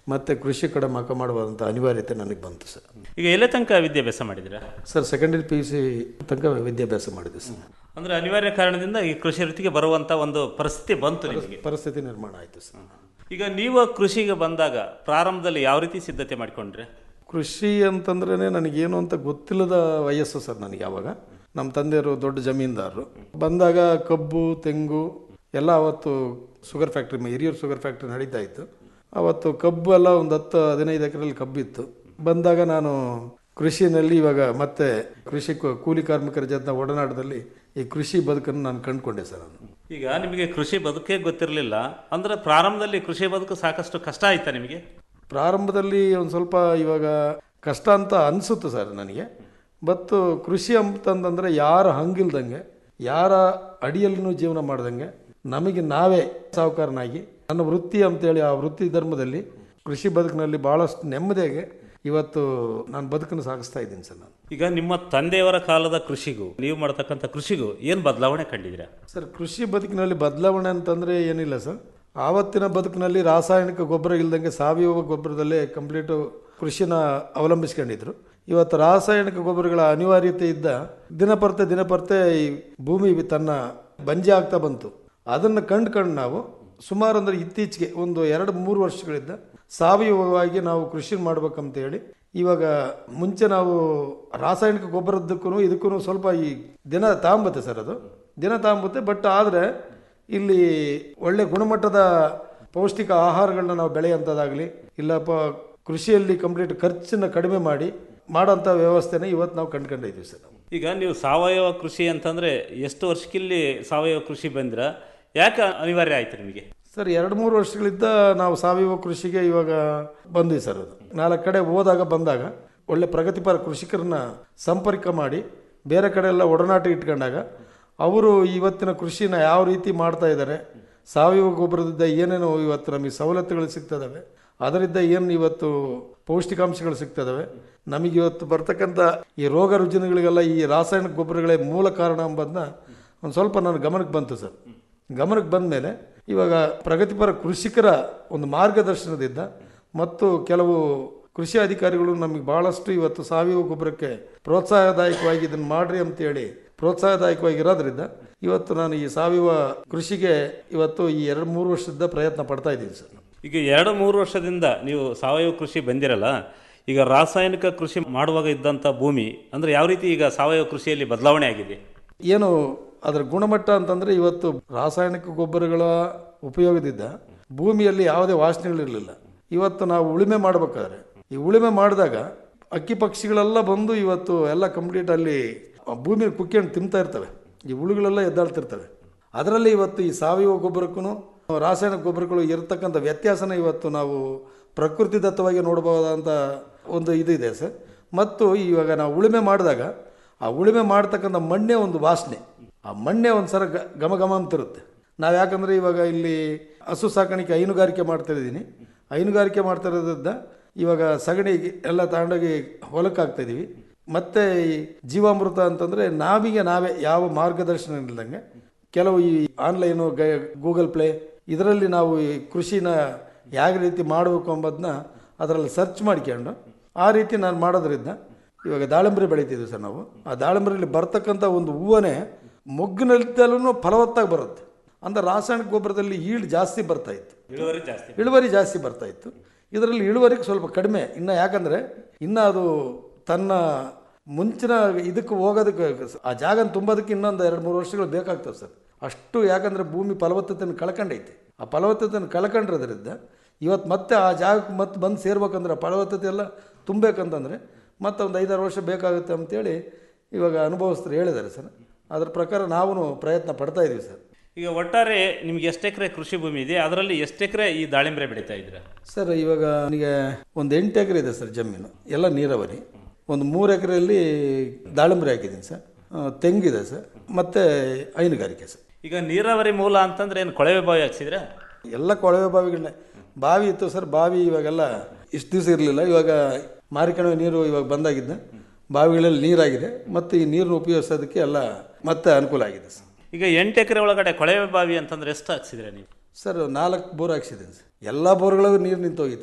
Speaker 21: ಮತ್ತು ಕೃಷಿ ಕಡೆ ಮಕ ಮಾಡುವಂಥ ಅನಿವಾರ್ಯತೆ ನನಗೆ ಬಂತು ಸರ್
Speaker 3: ಈಗ ಎಲ್ಲೇ ತನಕ ವಿದ್ಯಾಭ್ಯಾಸ ಮಾಡಿದ್ದೀರಾ
Speaker 21: sir secondary P U C ತನಕ ವಿದ್ಯಾಭ್ಯಾಸ ಮಾಡಿದೆ ಸರ್
Speaker 3: ಅಂದ್ರೆ ಅನಿವಾರ್ಯ ಕಾರಣದಿಂದ ಈ ಕೃಷಿ ವೃತ್ತಿಗೆ ಬರುವಂತ ಒಂದು ಪರಿಸ್ಥಿತಿ ಬಂತು ನಿಮಗೆ
Speaker 21: ಪರಿಸ್ಥಿತಿ ನಿರ್ಮಾಣ ಆಯಿತು ಸರ್
Speaker 3: ಈಗ ನೀವು ಕೃಷಿಗೆ ಬಂದಾಗ ಪ್ರಾರಂಭದಲ್ಲಿ ಯಾವ ರೀತಿ ಸಿದ್ಧತೆ ಮಾಡಿಕೊಂಡ್ರೆ
Speaker 21: ಕೃಷಿ ಅಂತಂದ್ರೇ ನನಗೇನು ಅಂತ ಗೊತ್ತಿಲ್ಲದ ವಯಸ್ಸು ಸರ್ ನನಗೆ ಯಾವಾಗ ನಮ್ಮ ತಂದೆಯವರು ದೊಡ್ಡ ಜಮೀನ್ದಾರರು ಬಂದಾಗ ಕಬ್ಬು ತೆಂಗು ಎಲ್ಲ ಅವತ್ತು sugar factory Hiriyur sugar factory ನಡೀತಾ ಇತ್ತು ಅವತ್ತು ಕಬ್ಬು ಎಲ್ಲ ಒಂದು ಹತ್ತು ಹದಿನೈದು ಎಕರೆಯಲ್ಲಿ ಕಬ್ಬಿತ್ತು ಬಂದಾಗ ನಾನು ಕೃಷಿನಲ್ಲಿ ಇವಾಗ ಮತ್ತೆ ಕೃಷಿ ಕೂ- ಕೂಲಿ ಕಾರ್ಮಿಕರ ಜೊತೆ ಒಡನಾಟದಲ್ಲಿ ಈ ಕೃಷಿ ಬದುಕನ್ನು ನಾನು ಕಂಡುಕೊಂಡೆ ಸರ್ ನಾನು
Speaker 3: ಈಗ ನಿಮಗೆ ಕೃಷಿ ಬದುಕೇ ಗೊತ್ತಿರಲಿಲ್ಲ ಅಂದ್ರೆ ಪ್ರಾರಂಭದಲ್ಲಿ ಕೃಷಿ ಬದುಕು ಸಾಕಷ್ಟು ಕಷ್ಟ ಆಯ್ತಾ ನಿಮಗೆ
Speaker 21: ಪ್ರಾರಂಭದಲ್ಲಿ ಒಂದು ಸ್ವಲ್ಪ ಇವಾಗ ಕಷ್ಟ ಅಂತ ಅನಿಸುತ್ತೆ ಸರ್ ನನಗೆ ಬತ್ತು ಕೃಷಿ ಅಂತಂದ್ರೆ ಯಾರ ಹಂಗಿಲ್ದಂಗೆ ಯಾರ ಅಡಿಯಲ್ಲಿನೂ ಜೀವನ ಮಾಡ್ದಂಗೆ ನಮಗೆ ನಾವೇ ಸಾಹುಕಾರನಾಗಿ ನನ್ನ ವೃತ್ತಿ ಅಂತೇಳಿ ಆ ವೃತ್ತಿ ಧರ್ಮದಲ್ಲಿ ಕೃಷಿ ಬದುಕಿನಲ್ಲಿ ಭಾಳಷ್ಟು ನೆಮ್ಮದಿಯಾಗಿ ಇವತ್ತು ನಾನು ಬದುಕನ್ನು ಸಾಗಿಸ್ತಾ ಇದ್ದೀನಿ ಸರ್ ನಾನು
Speaker 3: ಈಗ ನಿಮ್ಮ ತಂದೆಯವರ ಕಾಲದ ಕೃಷಿಗೂ ನೀವು ಮಾಡ್ತಕ್ಕಂಥ ಕೃಷಿಗೂ ಏನು ಬದಲಾವಣೆ ಕಂಡಿದ್ದೀರಾ
Speaker 21: ಸರ್ ಕೃಷಿ ಬದುಕಿನಲ್ಲಿ ಬದಲಾವಣೆ ಅಂತಂದರೆ ಏನಿಲ್ಲ ಸರ್ ಆವತ್ತಿನ ಬದುಕಿನಲ್ಲಿ ರಾಸಾಯನಿಕ ಗೊಬ್ಬರ ಇಲ್ದಂಗೆ ಸಾವಯವ ಗೊಬ್ಬರದಲ್ಲೇ ಕಂಪ್ಲೀಟು ಕೃಷಿನ ಅವಲಂಬಿಸ್ಕೊಂಡಿದ್ರು ಇವತ್ತು ರಾಸಾಯನಿಕ ಗೊಬ್ಬರಗಳ ಅನಿವಾರ್ಯತೆ ಇದ್ದ ದಿನಪರ್ತೆ ದಿನಪರ್ತೆ ಈ ಭೂಮಿ ತನ್ನ ಬಂಜೆ ಆಗ್ತಾ ಬಂತು ಅದನ್ನು ಕಂಡು ಕಂಡು ನಾವು ಸುಮಾರು ಅಂದರೆ ಇತ್ತೀಚೆಗೆ ಒಂದು ಎರಡು ಮೂರು ವರ್ಷಗಳಿಂದ ಸಾವಯವವಾಗಿ ನಾವು ಕೃಷಿ ಮಾಡ್ಬೇಕಂತ ಹೇಳಿ ಇವಾಗ ಮುಂಚೆ ನಾವು ರಾಸಾಯನಿಕ ಗೊಬ್ಬರದಕ್ಕೂ ಇದಕ್ಕೂ ಸ್ವಲ್ಪ ಈ ದಿನ ತಾಂಬತ್ತೆ ಸರ್ ಅದು ದಿನ ತಾಂಬುತ್ತೆ ಬಟ್ ಆದರೆ ಇಲ್ಲಿ ಒಳ್ಳೆ ಗುಣಮಟ್ಟದ ಪೌಷ್ಟಿಕ ಆಹಾರಗಳನ್ನ ನಾವು ಬೆಳೆಯುವಂಥದ್ದಾಗಲಿ ಇಲ್ಲಪ್ಪ ಕೃಷಿಯಲ್ಲಿ ಕಂಪ್ಲೀಟ್ ಖರ್ಚನ್ನು ಕಡಿಮೆ ಮಾಡಿ ಮಾಡೋಂಥ ವ್ಯವಸ್ಥೆನ ಇವತ್ತು ನಾವು ಕಂಡ್ಕೊಂಡಿದ್ದೀವಿ ಸರ್ ನಾವು
Speaker 3: ಈಗ ನೀವು ಸಾವಯವ ಕೃಷಿ ಅಂತಂದ್ರೆ ಎಷ್ಟು ವರ್ಷಕ್ಕಿಲ್ಲಿ ಸಾವಯವ ಕೃಷಿ ಬಂದ್ರ ಯಾಕೆ ಅನಿವಾರ್ಯ ಆಯ್ತು ನಿಮಗೆ
Speaker 21: ಸರ್ ಎರಡು ಮೂರು ವರ್ಷಗಳಿಂದ ನಾವು ಸಾವಯವ ಕೃಷಿಗೆ ಇವಾಗ ಬಂದ್ವಿ ಸರ್ ಅದು ನಾಲ್ಕು ಕಡೆ ಹೋದಾಗ ಬಂದಾಗ ಒಳ್ಳೆ ಪ್ರಗತಿಪರ ಕೃಷಿಕರನ್ನ ಸಂಪರ್ಕ ಮಾಡಿ ಬೇರೆ ಕಡೆ ಎಲ್ಲ ಒಡನಾಟ ಇಟ್ಕೊಂಡಾಗ ಅವರು ಇವತ್ತಿನ ಕೃಷಿನ ಯಾವ ರೀತಿ ಮಾಡ್ತಾ ಇದ್ದಾರೆ ಸಾವಯವ ಗೊಬ್ಬರದಿಂದ ಏನೇನು ಇವತ್ತು ನಮಗೆ ಸವಲತ್ತುಗಳು ಸಿಗ್ತದವೆ ಅದರಿಂದ ಏನು ಇವತ್ತು ಪೌಷ್ಟಿಕಾಂಶಗಳು ಸಿಗ್ತದವೆ ನಮಗೆ ಇವತ್ತು ಬರ್ತಕ್ಕಂಥ ಈ ರೋಗ ರುಜಿನಗಳಿಗೆಲ್ಲ ಈ ರಾಸಾಯನಿಕ ಗೊಬ್ಬರಗಳೇ ಮೂಲ ಕಾರಣ ಎಂಬುದನ್ನ ಒಂದು ಸ್ವಲ್ಪ ನನ್ನ ಗಮನಕ್ಕೆ ಬಂತು ಸರ್ ಗಮನಕ್ಕೆ ಬಂದ ಮೇಲೆ ಇವಾಗ ಪ್ರಗತಿಪರ ಕೃಷಿಕರ ಒಂದು ಮಾರ್ಗದರ್ಶನದಿಂದ ಮತ್ತು ಕೆಲವು ಕೃಷಿ ಅಧಿಕಾರಿಗಳು ನಮಗೆ ಭಾಳಷ್ಟು ಇವತ್ತು ಸಾವಯವ ಗೊಬ್ಬರಕ್ಕೆ ಪ್ರೋತ್ಸಾಹದಾಯಕವಾಗಿ ಇದನ್ನು ಮಾಡ್ರಿ ಅಂತೇಳಿ ಪ್ರೋತ್ಸಾಹದಾಯಕವಾಗಿ ಇರೋದ್ರಿಂದ ಇವತ್ತು ನಾನು ಈ ಸಾವಯವ ಕೃಷಿಗೆ ಇವತ್ತು ಈ ಎರಡು ಮೂರು ವರ್ಷದಿಂದ ಪ್ರಯತ್ನ ಪಡ್ತಾ ಇದ್ದೀನಿ ಸರ್
Speaker 3: ಈಗ ಎರಡು ಮೂರು ವರ್ಷದಿಂದ ನೀವು ಸಾವಯವ ಕೃಷಿ ಬಂದಿರಲ್ಲ ಈಗ ರಾಸಾಯನಿಕ ಕೃಷಿ ಮಾಡುವಾಗ ಇದ್ದಂಥ ಭೂಮಿ ಅಂದ್ರೆ ಯಾವ ರೀತಿ ಈಗ ಸಾವಯವ ಕೃಷಿಯಲ್ಲಿ ಬದಲಾವಣೆ ಆಗಿದೆ
Speaker 21: ಏನು ಅದರ ಗುಣಮಟ್ಟ ಅಂತಂದರೆ ಇವತ್ತು ರಾಸಾಯನಿಕ ಗೊಬ್ಬರಗಳ ಉಪಯೋಗದಿಂದ ಭೂಮಿಯಲ್ಲಿ ಯಾವುದೇ ವಾಸನೆಗಳಿರಲಿಲ್ಲ ಇವತ್ತು ನಾವು ಉಳುಮೆ ಮಾಡಬೇಕಾದ್ರೆ ಈ ಉಳುಮೆ ಮಾಡಿದಾಗ ಅಕ್ಕಿ ಪಕ್ಷಿಗಳೆಲ್ಲ ಬಂದು ಇವತ್ತು ಎಲ್ಲ ಕಂಪ್ಲೀಟ್ ಅಲ್ಲಿ ಭೂಮಿ ಕುಕ್ಕೊಂಡು ತಿಂತಾ ಇರ್ತವೆ ಈ ಹುಳುಗಳೆಲ್ಲ ಎದ್ದಾಡ್ತಿರ್ತವೆ ಅದರಲ್ಲಿ ಇವತ್ತು ಈ ಸಾವಯವ ಗೊಬ್ಬರಕ್ಕೂ ರಾಸಾಯನಿಕ ಗೊಬ್ಬರಗಳು ಇರತಕ್ಕಂಥ ವ್ಯತ್ಯಾಸನ ಇವತ್ತು ನಾವು ಪ್ರಕೃತಿದತ್ತವಾಗಿ ನೋಡಬಹುದಂಥ ಒಂದು ಇದು ಇದೆ ಸರ್ ಮತ್ತು ಇವಾಗ ನಾವು ಉಳುಮೆ ಮಾಡಿದಾಗ ಆ ಉಳುಮೆ ಮಾಡ್ತಕ್ಕಂಥ ಮಣ್ಣೆ ಒಂದು ವಾಸನೆ ಆ ಮಣ್ಣೆ ಒಂದು ಸರ ಗ- ಘಮ ಘಮ ಅಂತಿರುತ್ತೆ ನಾವು ಯಾಕಂದರೆ ಇವಾಗ ಇಲ್ಲಿ ಹಸು ಸಾಕಾಣಿಕೆ ಹೈನುಗಾರಿಕೆ ಮಾಡ್ತಾ ಇದ್ದೀನಿ ಹೈನುಗಾರಿಕೆ ಮಾಡ್ತಾ ಇರೋದ್ರಿಂದ ಇವಾಗ ಸಗಣಿ ಎಲ್ಲ ತಗೊಂಡೋಗಿ ಹೊಲಕ್ಕೆ ಹಾಕ್ತಾ ಇದೀವಿ ಮತ್ತು ಈ ಜೀವಾಮೃತ ಅಂತಂದರೆ ನಾವಿಗೆ ನಾವೇ ಯಾವ ಮಾರ್ಗದರ್ಶನ ಇಲ್ದಂಗೆ ಕೆಲವು ಈ ಆನ್ಲೈನು ಗೂಗಲ್ ಪ್ಲೇ ಇದರಲ್ಲಿ ನಾವು ಈ ಕೃಷಿನ ಯಾವ ರೀತಿ ಮಾಡಬೇಕು ಎಂಬುದನ್ನ ಅದರಲ್ಲಿ ಸರ್ಚ್ ಮಾಡ್ಕೊಂಡು ಆ ರೀತಿ ನಾನು ಮಾಡೋದ್ರಿಂದ ಇವಾಗ ದಾಳಿಂಬರಿ ಬೆಳಿತಿದ್ವಿ ಸರ್ ನಾವು ಆ ದಾಳಿಂಬರಿಯಲ್ಲಿ ಬರ್ತಕ್ಕಂಥ ಒಂದು ಹೂವನೇ ಮೊಗ್ಗಿನಲ್ಲಿದ್ದಲೂ ಫಲವತ್ತಾಗಿ ಬರುತ್ತೆ ಅಂದರೆ ರಾಸಾಯನಿಕ ಗೊಬ್ಬರದಲ್ಲಿ ಈಲ್ಡ್ ಜಾಸ್ತಿ ಬರ್ತಾ ಇತ್ತು
Speaker 3: ಇಳುವರಿ ಜಾಸ್ತಿ
Speaker 21: ಇಳುವರಿ ಜಾಸ್ತಿ ಬರ್ತಾ ಇತ್ತು ಇದರಲ್ಲಿ ಇಳುವರಿಗೆ ಸ್ವಲ್ಪ ಕಡಿಮೆ ಇನ್ನು ಯಾಕಂದರೆ ಇನ್ನು ಅದು ತನ್ನ ಮುಂಚಿನ ಇದಕ್ಕೆ ಹೋಗೋದಕ್ಕೆ ಆ ಜಾಗನ ತುಂಬೋದಕ್ಕೆ ಇನ್ನೊಂದು ಎರಡು ಮೂರು ವರ್ಷಗಳು ಬೇಕಾಗ್ತವೆ ಸರ್ ಅಷ್ಟು ಯಾಕಂದರೆ ಭೂಮಿ ಫಲವತ್ತತೆಯನ್ನು ಕಳ್ಕೊಂಡೈತೆ ಆ ಫಲವತ್ತತೆಯನ್ನು ಕಳ್ಕೊಂಡಿರೋದ್ರಿಂದ ಇವತ್ತು ಮತ್ತೆ ಆ ಜಾಗಕ್ಕೆ ಮತ್ತೆ ಬಂದು ಸೇರ್ಬೇಕಂದ್ರೆ ಆ ಫಲವತ್ತತೆ ಎಲ್ಲ ತುಂಬಬೇಕಂತಂದರೆ ಮತ್ತೆ ಒಂದು ಐದಾರು ವರ್ಷ ಬೇಕಾಗುತ್ತೆ ಅಂತೇಳಿ ಇವಾಗ ಅನುಭವಸ್ಥರು ಹೇಳಿದ್ದಾರೆ ಸರ್ ಅದ್ರ ಪ್ರಕಾರ ನಾವು ಪ್ರಯತ್ನ ಪಡ್ತಾ ಇದ್ದೀವಿ ಸರ್
Speaker 3: ಈಗ ಒಟ್ಟಾರೆ ನಿಮ್ಗೆ ಎಷ್ಟು ಎಕರೆ ಕೃಷಿ ಭೂಮಿ ಇದೆ ಅದರಲ್ಲಿ ಎಷ್ಟು ಎಕರೆ ಈ ದಾಳಿಂಬೆ ಬೆಳೀತಾ ಇದ್ದೀರಾ
Speaker 21: ಸರ್ ಇವಾಗ ನನಗೆ ಒಂದು ಎಂಟು ಎಕರೆ ಇದೆ ಸರ್ ಜಮೀನು ಎಲ್ಲ ನೀರಾವರಿ ಒಂದು ಮೂರು ಎಕರೆಯಲ್ಲಿ ದಾಳಿಂಬರಿ ಹಾಕಿದ್ದೀನಿ ಸರ್ ಆ, ತೆಂಗಿದೆ ಸರ್ ಮತ್ತು ಹೈನುಗಾರಿಕೆ ಸರ್
Speaker 3: ಈಗ ನೀರಾವರಿ ಮೂಲ ಅಂತಂದ್ರೆ ಏನು ಕೊಳವೆ ಬಾವಿ ಹಾಕ್ಸಿದ್ರೆ
Speaker 21: ಎಲ್ಲ ಕೊಳವೆ ಬಾವಿಗಳನ್ನೇ ಬಾವಿ ಇತ್ತು ಸರ್ ಬಾವಿ ಇವಾಗೆಲ್ಲ ಇಷ್ಟು ದಿವಸ ಇರಲಿಲ್ಲ ಇವಾಗ ಮಾರಿಕಣಿವೆ ನೀರು ಇವಾಗ ಬಂದಾಗಿದ್ದ ಬಾವಿಗಳಲ್ಲಿ ನೀರಾಗಿದೆ ಮತ್ತು ಈ ನೀರನ್ನು ಉಪಯೋಗಿಸೋದಕ್ಕೆ ಎಲ್ಲ ಮತ್ತೆ ಅನುಕೂಲ ಆಗಿದೆ ಸರ್
Speaker 3: ಈಗ ಎಂಟು ಎಕರೆ ಒಳಗಡೆ ಕೊಳವೆ ಬಾವಿ ಅಂತಂದ್ರೆ ಎಷ್ಟು ಹಾಕ್ಸಿದ್ರೆ ನೀವು
Speaker 21: ಸರ್ ನಾಲ್ಕು ಬೋರ್ ಹಾಕ್ಸಿದ್ದೀನಿ ಸರ್ ಎಲ್ಲ ಬೋರ್ಗಳಿಗೂ ನೀರು ನಿಂತೋಗಿತ್ತು ಸರ್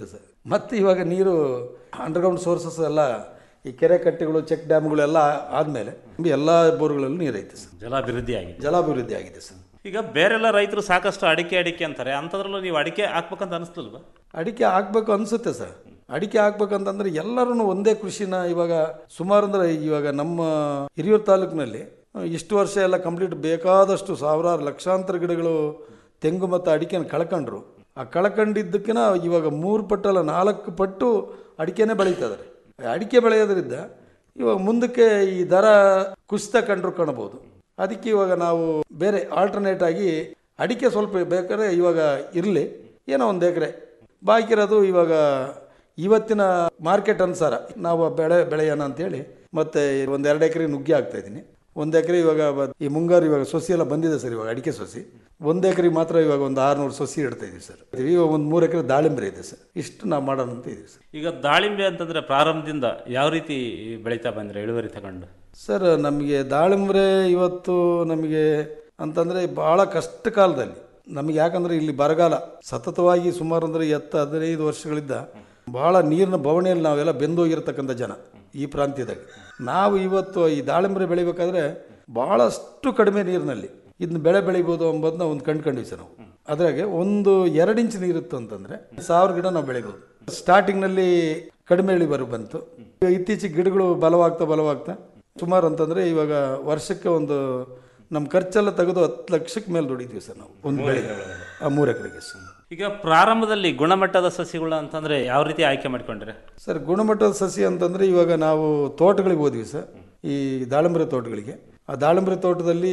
Speaker 21: ಮತ್ತು ಇವಾಗ ನೀರು ಅಂಡರ್ಗ್ರೌಂಡ್ ಸೋರ್ಸಸ್ ಎಲ್ಲ ಈ ಕೆರೆ ಕಟ್ಟೆಗಳು ಚೆಕ್ ಡ್ಯಾಮ್ಗಳು ಎಲ್ಲ ಆದಮೇಲೆ ಎಲ್ಲ ಬೋರ್ಗಳಲ್ಲೂ ನೀರೈತೆ ಸರ್
Speaker 3: ಜಲಾಭಿವೃದ್ಧಿ ಆಗಿದೆ
Speaker 21: ಜಲಾಭಿವೃದ್ಧಿ ಆಗಿದೆ ಸರ್
Speaker 3: ಈಗ ಬೇರೆಲ್ಲ ರೈತರು ಸಾಕಷ್ಟು ಅಡಿಕೆ ಅಡಿಕೆ ಅಂತಾರೆ ಅಂಥದ್ರಲ್ಲೂ ನೀವು ಅಡಿಕೆ ಹಾಕ್ಬೇಕಂತ ಅನಿಸ್ಲಿಲ್ವಾ
Speaker 21: ಅಡಿಕೆ ಹಾಕ್ಬೇಕು ಅನಿಸುತ್ತೆ ಸರ್ ಅಡಿಕೆ ಹಾಕ್ಬೇಕಂತಂದ್ರೆ ಎಲ್ಲರೂ ಒಂದೇ ಕೃಷಿನ ಇವಾಗ ಸುಮಾರು ಅಂದ್ರೆ ಇವಾಗ ನಮ್ಮ ಹಿರಿಯೂರು ತಾಲೂಕಿನಲ್ಲಿ ಇಷ್ಟು ವರ್ಷ ಎಲ್ಲ ಕಂಪ್ಲೀಟ್ ಬೇಕಾದಷ್ಟು ಸಾವಿರಾರು ಲಕ್ಷಾಂತರ ಗಿಡಗಳು ತೆಂಗು ಮತ್ತು ಅಡಿಕೆನ ಕಳ್ಕೊಂಡ್ರು ಆ ಕಳ್ಕೊಂಡಿದ್ದಕ್ಕಿನ ಇವಾಗ ಮೂರು ಪಟ್ಟಲ್ಲ ನಾಲ್ಕು ಪಟ್ಟು ಅಡಿಕೆನೇ ಬೆಳೀತದೆ ಅಡಿಕೆ ಬೆಳೆಯೋದ್ರಿಂದ ಇವಾಗ ಮುಂದಕ್ಕೆ ಈ ದರ ಕುಸಿತ ಕಂಡ್ರು ಕಾಣಬಹುದು ಅದಕ್ಕೆ ಇವಾಗ ನಾವು ಬೇರೆ ಆಲ್ಟರ್ನೇಟ್ ಆಗಿ ಅಡಿಕೆ ಸ್ವಲ್ಪ ಬೇಕಾದ್ರೆ ಇವಾಗ ಇರಲಿ ಏನೋ ಒಂದು ಎಕರೆ ಬಾಕಿ ಇರೋದು ಇವಾಗ ಇವತ್ತಿನ ಮಾರ್ಕೆಟ್ ಅನುಸಾರ ನಾವು ಬೆಳೆ ಬೆಳೆಯೋಣ ಅಂತೇಳಿ ಮತ್ತೆ ಒಂದು ಎರಡು ಎಕರೆ ನುಗ್ಗಿ ಹಾಕ್ತಾ ಇದ್ದೀನಿ ಒಂದು ಎಕರೆ ಇವಾಗ ಬ- ಈ ಮುಂಗಾರು ಇವಾಗ ಸೊಸಿ ಎಲ್ಲ ಬಂದಿದೆ ಸರ್ ಇವಾಗ ಅಡಿಕೆ ಸೊಸಿ ಒಂದು ಎಕರೆ ಮಾತ್ರ ಇವಾಗ ಒಂದು ಆರುನೂರು ಸೊಸಿ ಇಡ್ತಾ ಇದೀವಿ ಸರ್ ಇವಾಗ ಒಂದು ಮೂರು ಎಕರೆ ದಾಳಿಂಬೆ ಇದೆ ಸರ್ ಇಷ್ಟು ನಾವು ಮಾಡೋಣ ಅಂತ ಇದೀವಿ ಸರ್
Speaker 3: ಈಗ ದಾಳಿಂಬೆ ಅಂತಂದ್ರೆ ಪ್ರಾರಂಭದಿಂದ ಯಾವ ರೀತಿ ಬೆಳೀತಾ ಬಂದ್ರೆ ಇಳುವರಿ ತಗೊಂಡು
Speaker 21: ಸರ್ ನಮಗೆ ದಾಳಿಂಬ್ರೆ ಇವತ್ತು ನಮಗೆ ಅಂತಂದರೆ ಭಾಳ ಕಷ್ಟ ಕಾಲದಲ್ಲಿ ನಮಗೆ ಯಾಕಂದರೆ ಇಲ್ಲಿ ಬರಗಾಲ ಸತತವಾಗಿ ಸುಮಾರು ಅಂದರೆ ಎತ್ತ ಹದಿನೈದು ವರ್ಷಗಳಿಂದ ಭಾಳ ನೀರಿನ ಬವಣೆಯಲ್ಲಿ ನಾವೆಲ್ಲ ಬೆಂದೋಗಿರ್ತಕ್ಕಂಥ ಜನ ಈ ಪ್ರಾಂತ್ಯದಾಗ ನಾವು ಇವತ್ತು ಈ ದಾಳಿಂಬರೆ ಬೆಳಿಬೇಕಾದ್ರೆ ಭಾಳಷ್ಟು ಕಡಿಮೆ ನೀರಿನಲ್ಲಿ ಇದನ್ನ ಬೆಳೆ ಬೆಳಿಬೋದು ಎಂಬುದನ್ನ ಒಂದು ಕಂಡ್ಕೊಂಡ್ವಿ ಸರ್ ನಾವು ಅದ್ರಾಗೆ ಒಂದು ಎರಡು ಇಂಚ್ ನೀರಿತ್ತು ಅಂತಂದರೆ ಸಾವಿರ ಗಿಡ ನಾವು ಬೆಳಿಬೋದು ಸ್ಟಾರ್ಟಿಂಗ್ನಲ್ಲಿ ಕಡಿಮೆ ಇಳುವರಿ ಬಂತು ಇವಾಗ ಇತ್ತೀಚೆಗೆ ಗಿಡಗಳು ಬಲವಾಗ್ತಾ ಬಲವಾಗ್ತಾ ಸುಮಾರು ಅಂತಂದರೆ ಇವಾಗ ವರ್ಷಕ್ಕೆ ಒಂದು ನಮ್ಮ ಖರ್ಚೆಲ್ಲ ತೆಗೆದು ಹತ್ತು ಲಕ್ಷಕ್ಕೆ ಮೇಲೆ ದುಡಿತೀವಿ ಸರ್ ನಾವು ಒಂದು ಬೆಳೆ ಆ ಮೂರು ಎಕರೆಗೆ ಸರ್
Speaker 3: ಈಗ ಪ್ರಾರಂಭದಲ್ಲಿ ಗುಣಮಟ್ಟದ ಸಸಿಗಳು ಅಂತಂದ್ರೆ ಯಾವ ರೀತಿ ಆಯ್ಕೆ ಮಾಡ್ಕೊಂಡ್ರೆ
Speaker 21: ಸರ್ ಗುಣಮಟ್ಟದ ಸಸಿ ಅಂತಂದರೆ ಇವಾಗ ನಾವು ತೋಟಗಳಿಗೆ ಹೋದ್ವಿ ಸರ್ ಈ ದಾಳಿಂಬರೆ ತೋಟಗಳಿಗೆ ಆ ದಾಳಿಂಬರೆ ತೋಟದಲ್ಲಿ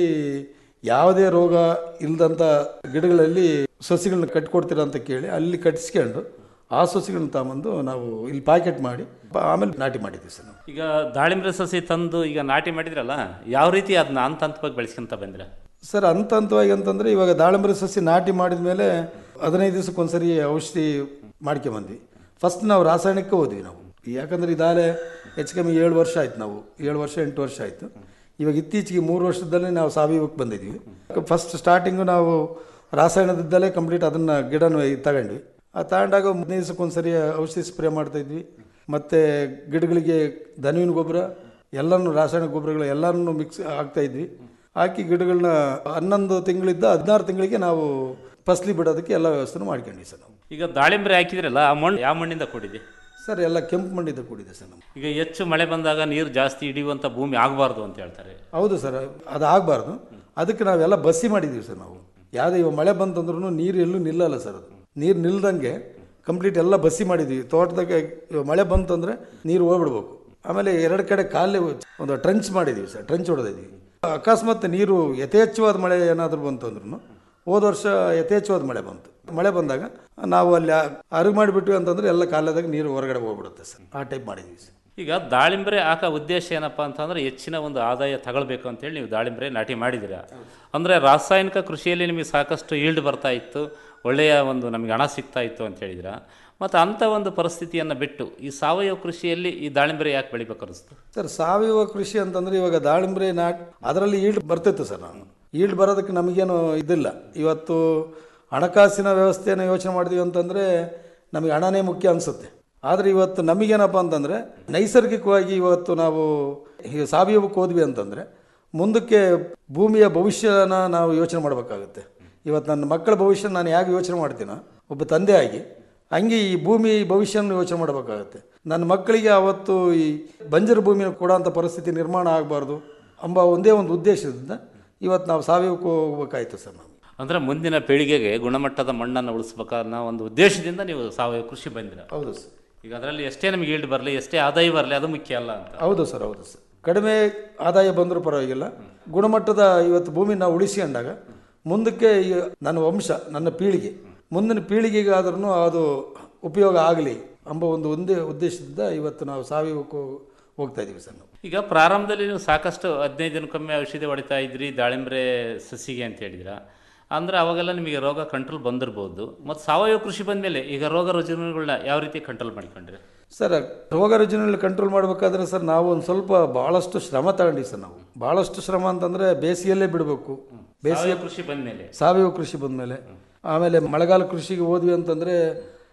Speaker 21: ಯಾವುದೇ ರೋಗ ಇಲ್ಲದಂಥ ಗಿಡಗಳಲ್ಲಿ ಸಸಿಗಳನ್ನ ಕಟ್ಕೊಡ್ತೀರಾ ಅಂತ ಕೇಳಿ ಅಲ್ಲಿ ಕಟ್ಸ್ಕೊಂಡು ಆ ಸಸಿಗಳನ್ನ ತಗೊಂಬಂದು ನಾವು ಇಲ್ಲಿ ಪ್ಯಾಕೆಟ್ ಮಾಡಿ ಬ- ಆಮೇಲೆ ನಾಟಿ ಮಾಡಿದ್ವಿ ಸರ್ ನಾವು
Speaker 3: ಈಗ ದಾಳಿಂಬೆ ಸಸಿ ತಂದು ಈಗ ನಾಟಿ ಮಾಡಿದ್ರಲ್ಲ ಯಾವ ರೀತಿ ಅದನ್ನ ಹಂತ ಹಂತವಾಗಿ ಬೆಳೆಸ್ಕೊಂತ ಬಂದ್ರೆ
Speaker 21: ಸರ್ ಹಂತ ಹಂತವಾಗಿ ಅಂತಂದರೆ ಇವಾಗ ದಾಳಿಂಬರೆ ಸಸಿ ನಾಟಿ ಮಾಡಿದ ಮೇಲೆ ಹದಿನೈದು ದಿವಸಕ್ಕೊಂದ್ಸರಿ ಔಷಧಿ ಮಾಡ್ಕೊಂಬಂದ್ವಿ ಫಸ್ಟ್ ನಾವು ರಾಸಾಯನಿಕ ಹೋದ್ವಿ ನಾವು ಯಾಕಂದ್ರೆ ಇದಾಲೆ ಹೆಚ್ಚು ಕಮ್ಮಿ ಏಳು ವರ್ಷ ಆಯ್ತು ನಾವು ಏಳು ವರ್ಷ ಎಂಟು ವರ್ಷ ಆಯಿತು ಇವಾಗ ಇತ್ತೀಚೆಗೆ ಮೂರು ವರ್ಷದಲ್ಲೇ ನಾವು ಸಾವಯವಕ್ಕೆ ಬಂದಿದ್ವಿ ಫಸ್ಟ್ ಸ್ಟಾರ್ಟಿಂಗು ನಾವು ರಾಸಾಯನದಿದ್ದಲೇ ಕಂಪ್ಲೀಟ್ ಅದನ್ನು ಗಿಡನ ತಗೊಂಡ್ವಿ ಆ ತಗೊಂಡಾಗ ಹದಿನೈದು ದಿವಸಕ್ಕೊಂದ್ಸರಿ ಔಷಧಿ ಸ್ಪ್ರೇ ಮಾಡ್ತಾಯಿದ್ವಿ ಮತ್ತು ಗಿಡಗಳಿಗೆ ದನವಿನ ಗೊಬ್ಬರ ಎಲ್ಲನೂ ರಾಸಾಯನಿಕ ಗೊಬ್ಬರಗಳು ಎಲ್ಲನೂ ಮಿಕ್ಸ್ ಹಾಕ್ತಾಯಿದ್ವಿ ಹಾಕಿ ಗಿಡಗಳನ್ನ ಹನ್ನೊಂದು ತಿಂಗಳಿದ್ದ ಹದಿನಾರು ತಿಂಗಳಿಗೆ ನಾವು ಫಸಲಿ ಬಿಡೋದಕ್ಕೆ ಎಲ್ಲ ವ್ಯವಸ್ಥೆ ಮಾಡ್ಕೊಂಡ್ವಿ ಸರ್ ನಾವು
Speaker 3: ಈಗ ದಾಳಿಂಬೆ ಹಾಕಿದ್ರಲ್ಲ ಆ ಮಣ್ಣು ಯಾವ ಮಣ್ಣಿಂದ ಕೂಡಿದೆ
Speaker 21: ಸರ್ ಎಲ್ಲ ಕೆಂಪು ಮಣ್ಣಿಂದ ಕೂಡಿದೆ ಸರ್ ನಮ್ಮ
Speaker 3: ಈಗ ಹೆಚ್ಚು ಮಳೆ ಬಂದಾಗ ನೀರು ಜಾಸ್ತಿ ಹಿಡಿಯುವಂಥ ಭೂಮಿ ಆಗಬಾರ್ದು ಅಂತ ಹೇಳ್ತಾರೆ
Speaker 21: ಹೌದು ಸರ್ ಅದು ಆಗಬಾರ್ದು ಅದಕ್ಕೆ ನಾವೆಲ್ಲ ಬಸ್ಸಿ ಮಾಡಿದ್ದೀವಿ ಸರ್ ನಾವು ಯಾವುದೇ ಇವಾಗ ಮಳೆ ಬಂತಂದ್ರೂ ನೀರು ಎಲ್ಲೂ ನಿಲ್ಲಲ್ಲ ಸರ್ ಅದು ನೀರು ನಿಲ್ದಂಗೆ ಕಂಪ್ಲೀಟ್ ಎಲ್ಲ ಬಸ್ಸಿ ಮಾಡಿದ್ವಿ ತೋಟದಾಗ ಇವಾಗ ಮಳೆ ಬಂತಂದರೆ ನೀರು ಹೋಗ್ಬಿಡ್ಬೇಕು ಆಮೇಲೆ ಎರಡು ಕಡೆ ಕಾಲೇ ಒಂದು ಟ್ರಂಚ್ ಮಾಡಿದ್ದೀವಿ ಸರ್ ಟ್ರಂಚ್ ಹೊಡೆದಿದ್ವಿ ಅಕಸ್ಮಾತ್ ನೀರು ಯಥೇಚ್ಛವಾದ ಮಳೆ ಏನಾದರೂ ಬಂತು ಅಂದ್ರೂ ಹೋದ ವರ್ಷ ಯಥೇಚ್ಛವಾದ ಮಳೆ ಬಂತು ಮಳೆ ಬಂದಾಗ ನಾವು ಅಲ್ಲಿ ಅರಿವು ಮಾಡಿಬಿಟ್ವಿ ಅಂತಂದ್ರೆ ಎಲ್ಲ ಕಾಲದಾಗ ನೀರು ಹೊರಗಡೆ ಹೋಗ್ಬಿಡುತ್ತೆ ಸರ್ ಆ ಟೈಪ್ ಮಾಡಿದ್ವಿ ಸರ್
Speaker 3: ಈಗ ದಾಳಿಂಬರೆ ಹಾಕೋ ಉದ್ದೇಶ ಏನಪ್ಪ ಅಂತಂದ್ರೆ ಹೆಚ್ಚಿನ ಒಂದು ಆದಾಯ ತಗೊಳ್ಬೇಕು ಅಂತೇಳಿ ನೀವು ದಾಳಿಂಬರೆ ನಾಟಿ ಮಾಡಿದ್ದೀರಾ ಅಂದರೆ ರಾಸಾಯನಿಕ ಕೃಷಿಯಲ್ಲಿ ನಿಮಗೆ ಸಾಕಷ್ಟು ಈಲ್ಡ್ ಬರ್ತಾ ಇತ್ತು ಒಳ್ಳೆಯ ಒಂದು ನಮಗೆ ಹಣ ಸಿಗ್ತಾ ಇತ್ತು ಅಂತ ಹೇಳಿದಿರಾ ಮತ್ತು ಅಂಥ ಒಂದು ಪರಿಸ್ಥಿತಿಯನ್ನು ಬಿಟ್ಟು ಈ ಸಾವಯವ ಕೃಷಿಯಲ್ಲಿ ಈ ದಾಳಿಂಬರೆ ಯಾಕೆ ಬೆಳಿಬೇಕು ಅನಿಸ್ತು
Speaker 21: ಸರ್ ಸಾವಯವ ಕೃಷಿ ಅಂತಂದ್ರೆ ಇವಾಗ ದಾಳಿಂಬ್ರೆ ನಾಟ್ ಅದರಲ್ಲಿ ಈಲ್ಡ್ ಬರ್ತಿತ್ತು ಸರ್ ನಾನು ಈಲ್ಡ್ ಬರೋದಕ್ಕೆ ನಮಗೇನು ಇದಿಲ್ಲ ಇವತ್ತು ಹಣಕಾಸಿನ ವ್ಯವಸ್ಥೆಯನ್ನು ಯೋಚನೆ ಮಾಡಿದ್ವಿ ಅಂತಂದರೆ ನಮಗೆ ಹಣನೇ ಮುಖ್ಯ ಅನಿಸುತ್ತೆ ಆದರೆ ಇವತ್ತು ನಮಗೇನಪ್ಪ ಅಂತಂದರೆ ನೈಸರ್ಗಿಕವಾಗಿ ಇವತ್ತು ನಾವು ಈಗ ಸಾವಯವಕ್ಕೆ ಹೋದ್ವಿ ಅಂತಂದರೆ ಮುಂದಕ್ಕೆ ಭೂಮಿಯ ಭವಿಷ್ಯನ ನಾವು ಯೋಚನೆ ಮಾಡಬೇಕಾಗುತ್ತೆ ಇವತ್ತು ನನ್ನ ಮಕ್ಕಳ ಭವಿಷ್ಯ ನಾನು ಹೇಗೆ ಯೋಚನೆ ಮಾಡ್ತೀನೋ ಒಬ್ಬ ತಂದೆಯಾಗಿ ಹಂಗೆ ಈ ಭೂಮಿ ಭವಿಷ್ಯನ ಯೋಚನೆ ಮಾಡಬೇಕಾಗತ್ತೆ ನನ್ನ ಮಕ್ಕಳಿಗೆ ಅವತ್ತು ಈ ಬಂಜರು ಭೂಮಿನ ಕೊಡೋಂಥ ಪರಿಸ್ಥಿತಿ ನಿರ್ಮಾಣ ಆಗಬಾರ್ದು ಎಂಬ ಒಂದೇ ಒಂದು ಉದ್ದೇಶದಿಂದ ಇವತ್ತು ನಾವು ಸಾವಯವಕ್ಕೆ ಹೋಗ್ಬೇಕಾಯ್ತು ಸರ್ ನಾವು
Speaker 3: ಅಂದರೆ ಮುಂದಿನ ಪೀಳಿಗೆಗೆ ಗುಣಮಟ್ಟದ ಮಣ್ಣನ್ನು ಉಳಿಸ್ಬೇಕನ್ನೋ ಒಂದು ಉದ್ದೇಶದಿಂದ ನೀವು ಸಾವಯವ ಕೃಷಿ ಬಂದಿರ
Speaker 21: ಹೌದು ಸರ್
Speaker 3: ಈಗ ಅದರಲ್ಲಿ ಎಷ್ಟೇ ನಮಗೆ ಈಲ್ಡ್ ಬರಲಿ ಎಷ್ಟೇ ಆದಾಯ ಬರಲಿ ಅದು ಮುಖ್ಯ ಅಲ್ಲ ಅಂತ
Speaker 21: ಹೌದು ಸರ್ ಹೌದು ಸರ್ ಕಡಿಮೆ ಆದಾಯ ಬಂದರೂ ಪರವಾಗಿಲ್ಲ ಗುಣಮಟ್ಟದ ಇವತ್ತು ಭೂಮಿ ನಾವು ಉಳಿಸ್ಕೊಂಡಾಗ ಮುಂದಕ್ಕೆ ಈ ನನ್ನ ವಂಶ ನನ್ನ ಪೀಳಿಗೆ ಮುಂದಿನ ಪೀಳಿಗೆಗಾದ್ರೂ ಅದು ಉಪಯೋಗ ಆಗಲಿ ಎಂಬ ಒಂದು ಒಂದೇ ಉದ್ದೇಶದಿಂದ ಇವತ್ತು ನಾವು ಸಾವಯವಕ್ಕೆ ಹೋಗ್ತಾ ಇದ್ದೀವಿ ಸರ್ ನಾವು
Speaker 3: ಈಗ ಪ್ರಾರಂಭದಲ್ಲಿ ನೀವು ಸಾಕಷ್ಟು ಹದಿನೈದು ದಿನಕ್ಕೊಮ್ಮೆ ಔಷಧಿ ಹೊಡಿತಾ ಇದ್ರಿ ದಾಳಿಂಬ್ರೆ ಸಸಿಗೆ ಅಂತ ಹೇಳಿದ್ರ ಅಂದ್ರೆ ಅವಾಗೆಲ್ಲ ನಿಮಗೆ ರೋಗ ಕಂಟ್ರೋಲ್ ಬಂದಿರ್ಬೋದು ಮತ್ತು ಸಾವಯವ ಕೃಷಿ ಬಂದಮೇಲೆ ಈಗ ರೋಗ ರುಜಿನಗಳನ್ನ ಯಾವ ರೀತಿ ಕಂಟ್ರೋಲ್ ಮಾಡ್ಕೊಂಡ್ರಿ
Speaker 21: ಸರ್ ರೋಗ ರುಜಿನಗಳು ಕಂಟ್ರೋಲ್ ಮಾಡಬೇಕಾದ್ರೆ ಸರ್ ನಾವು ಒಂದು ಸ್ವಲ್ಪ ಭಾಳಷ್ಟು ಶ್ರಮ ತಗೊಂಡಿವಿ ಸರ್ ನಾವು ಭಾಳಷ್ಟು ಶ್ರಮ ಅಂತಂದರೆ ಬೇಸಿಗೆಯಲ್ಲೇ ಬಿಡಬೇಕು ಬೇಸಿಗೆ
Speaker 3: ಸಾವಯವ ಕೃಷಿ ಬಂದಮೇಲೆ
Speaker 21: ಸಾವಯವ ಕೃಷಿ ಬಂದಮೇಲೆ ಆಮೇಲೆ ಮಳೆಗಾಲ ಕೃಷಿಗೆ ಹೋದ್ವಿ ಅಂತಂದರೆ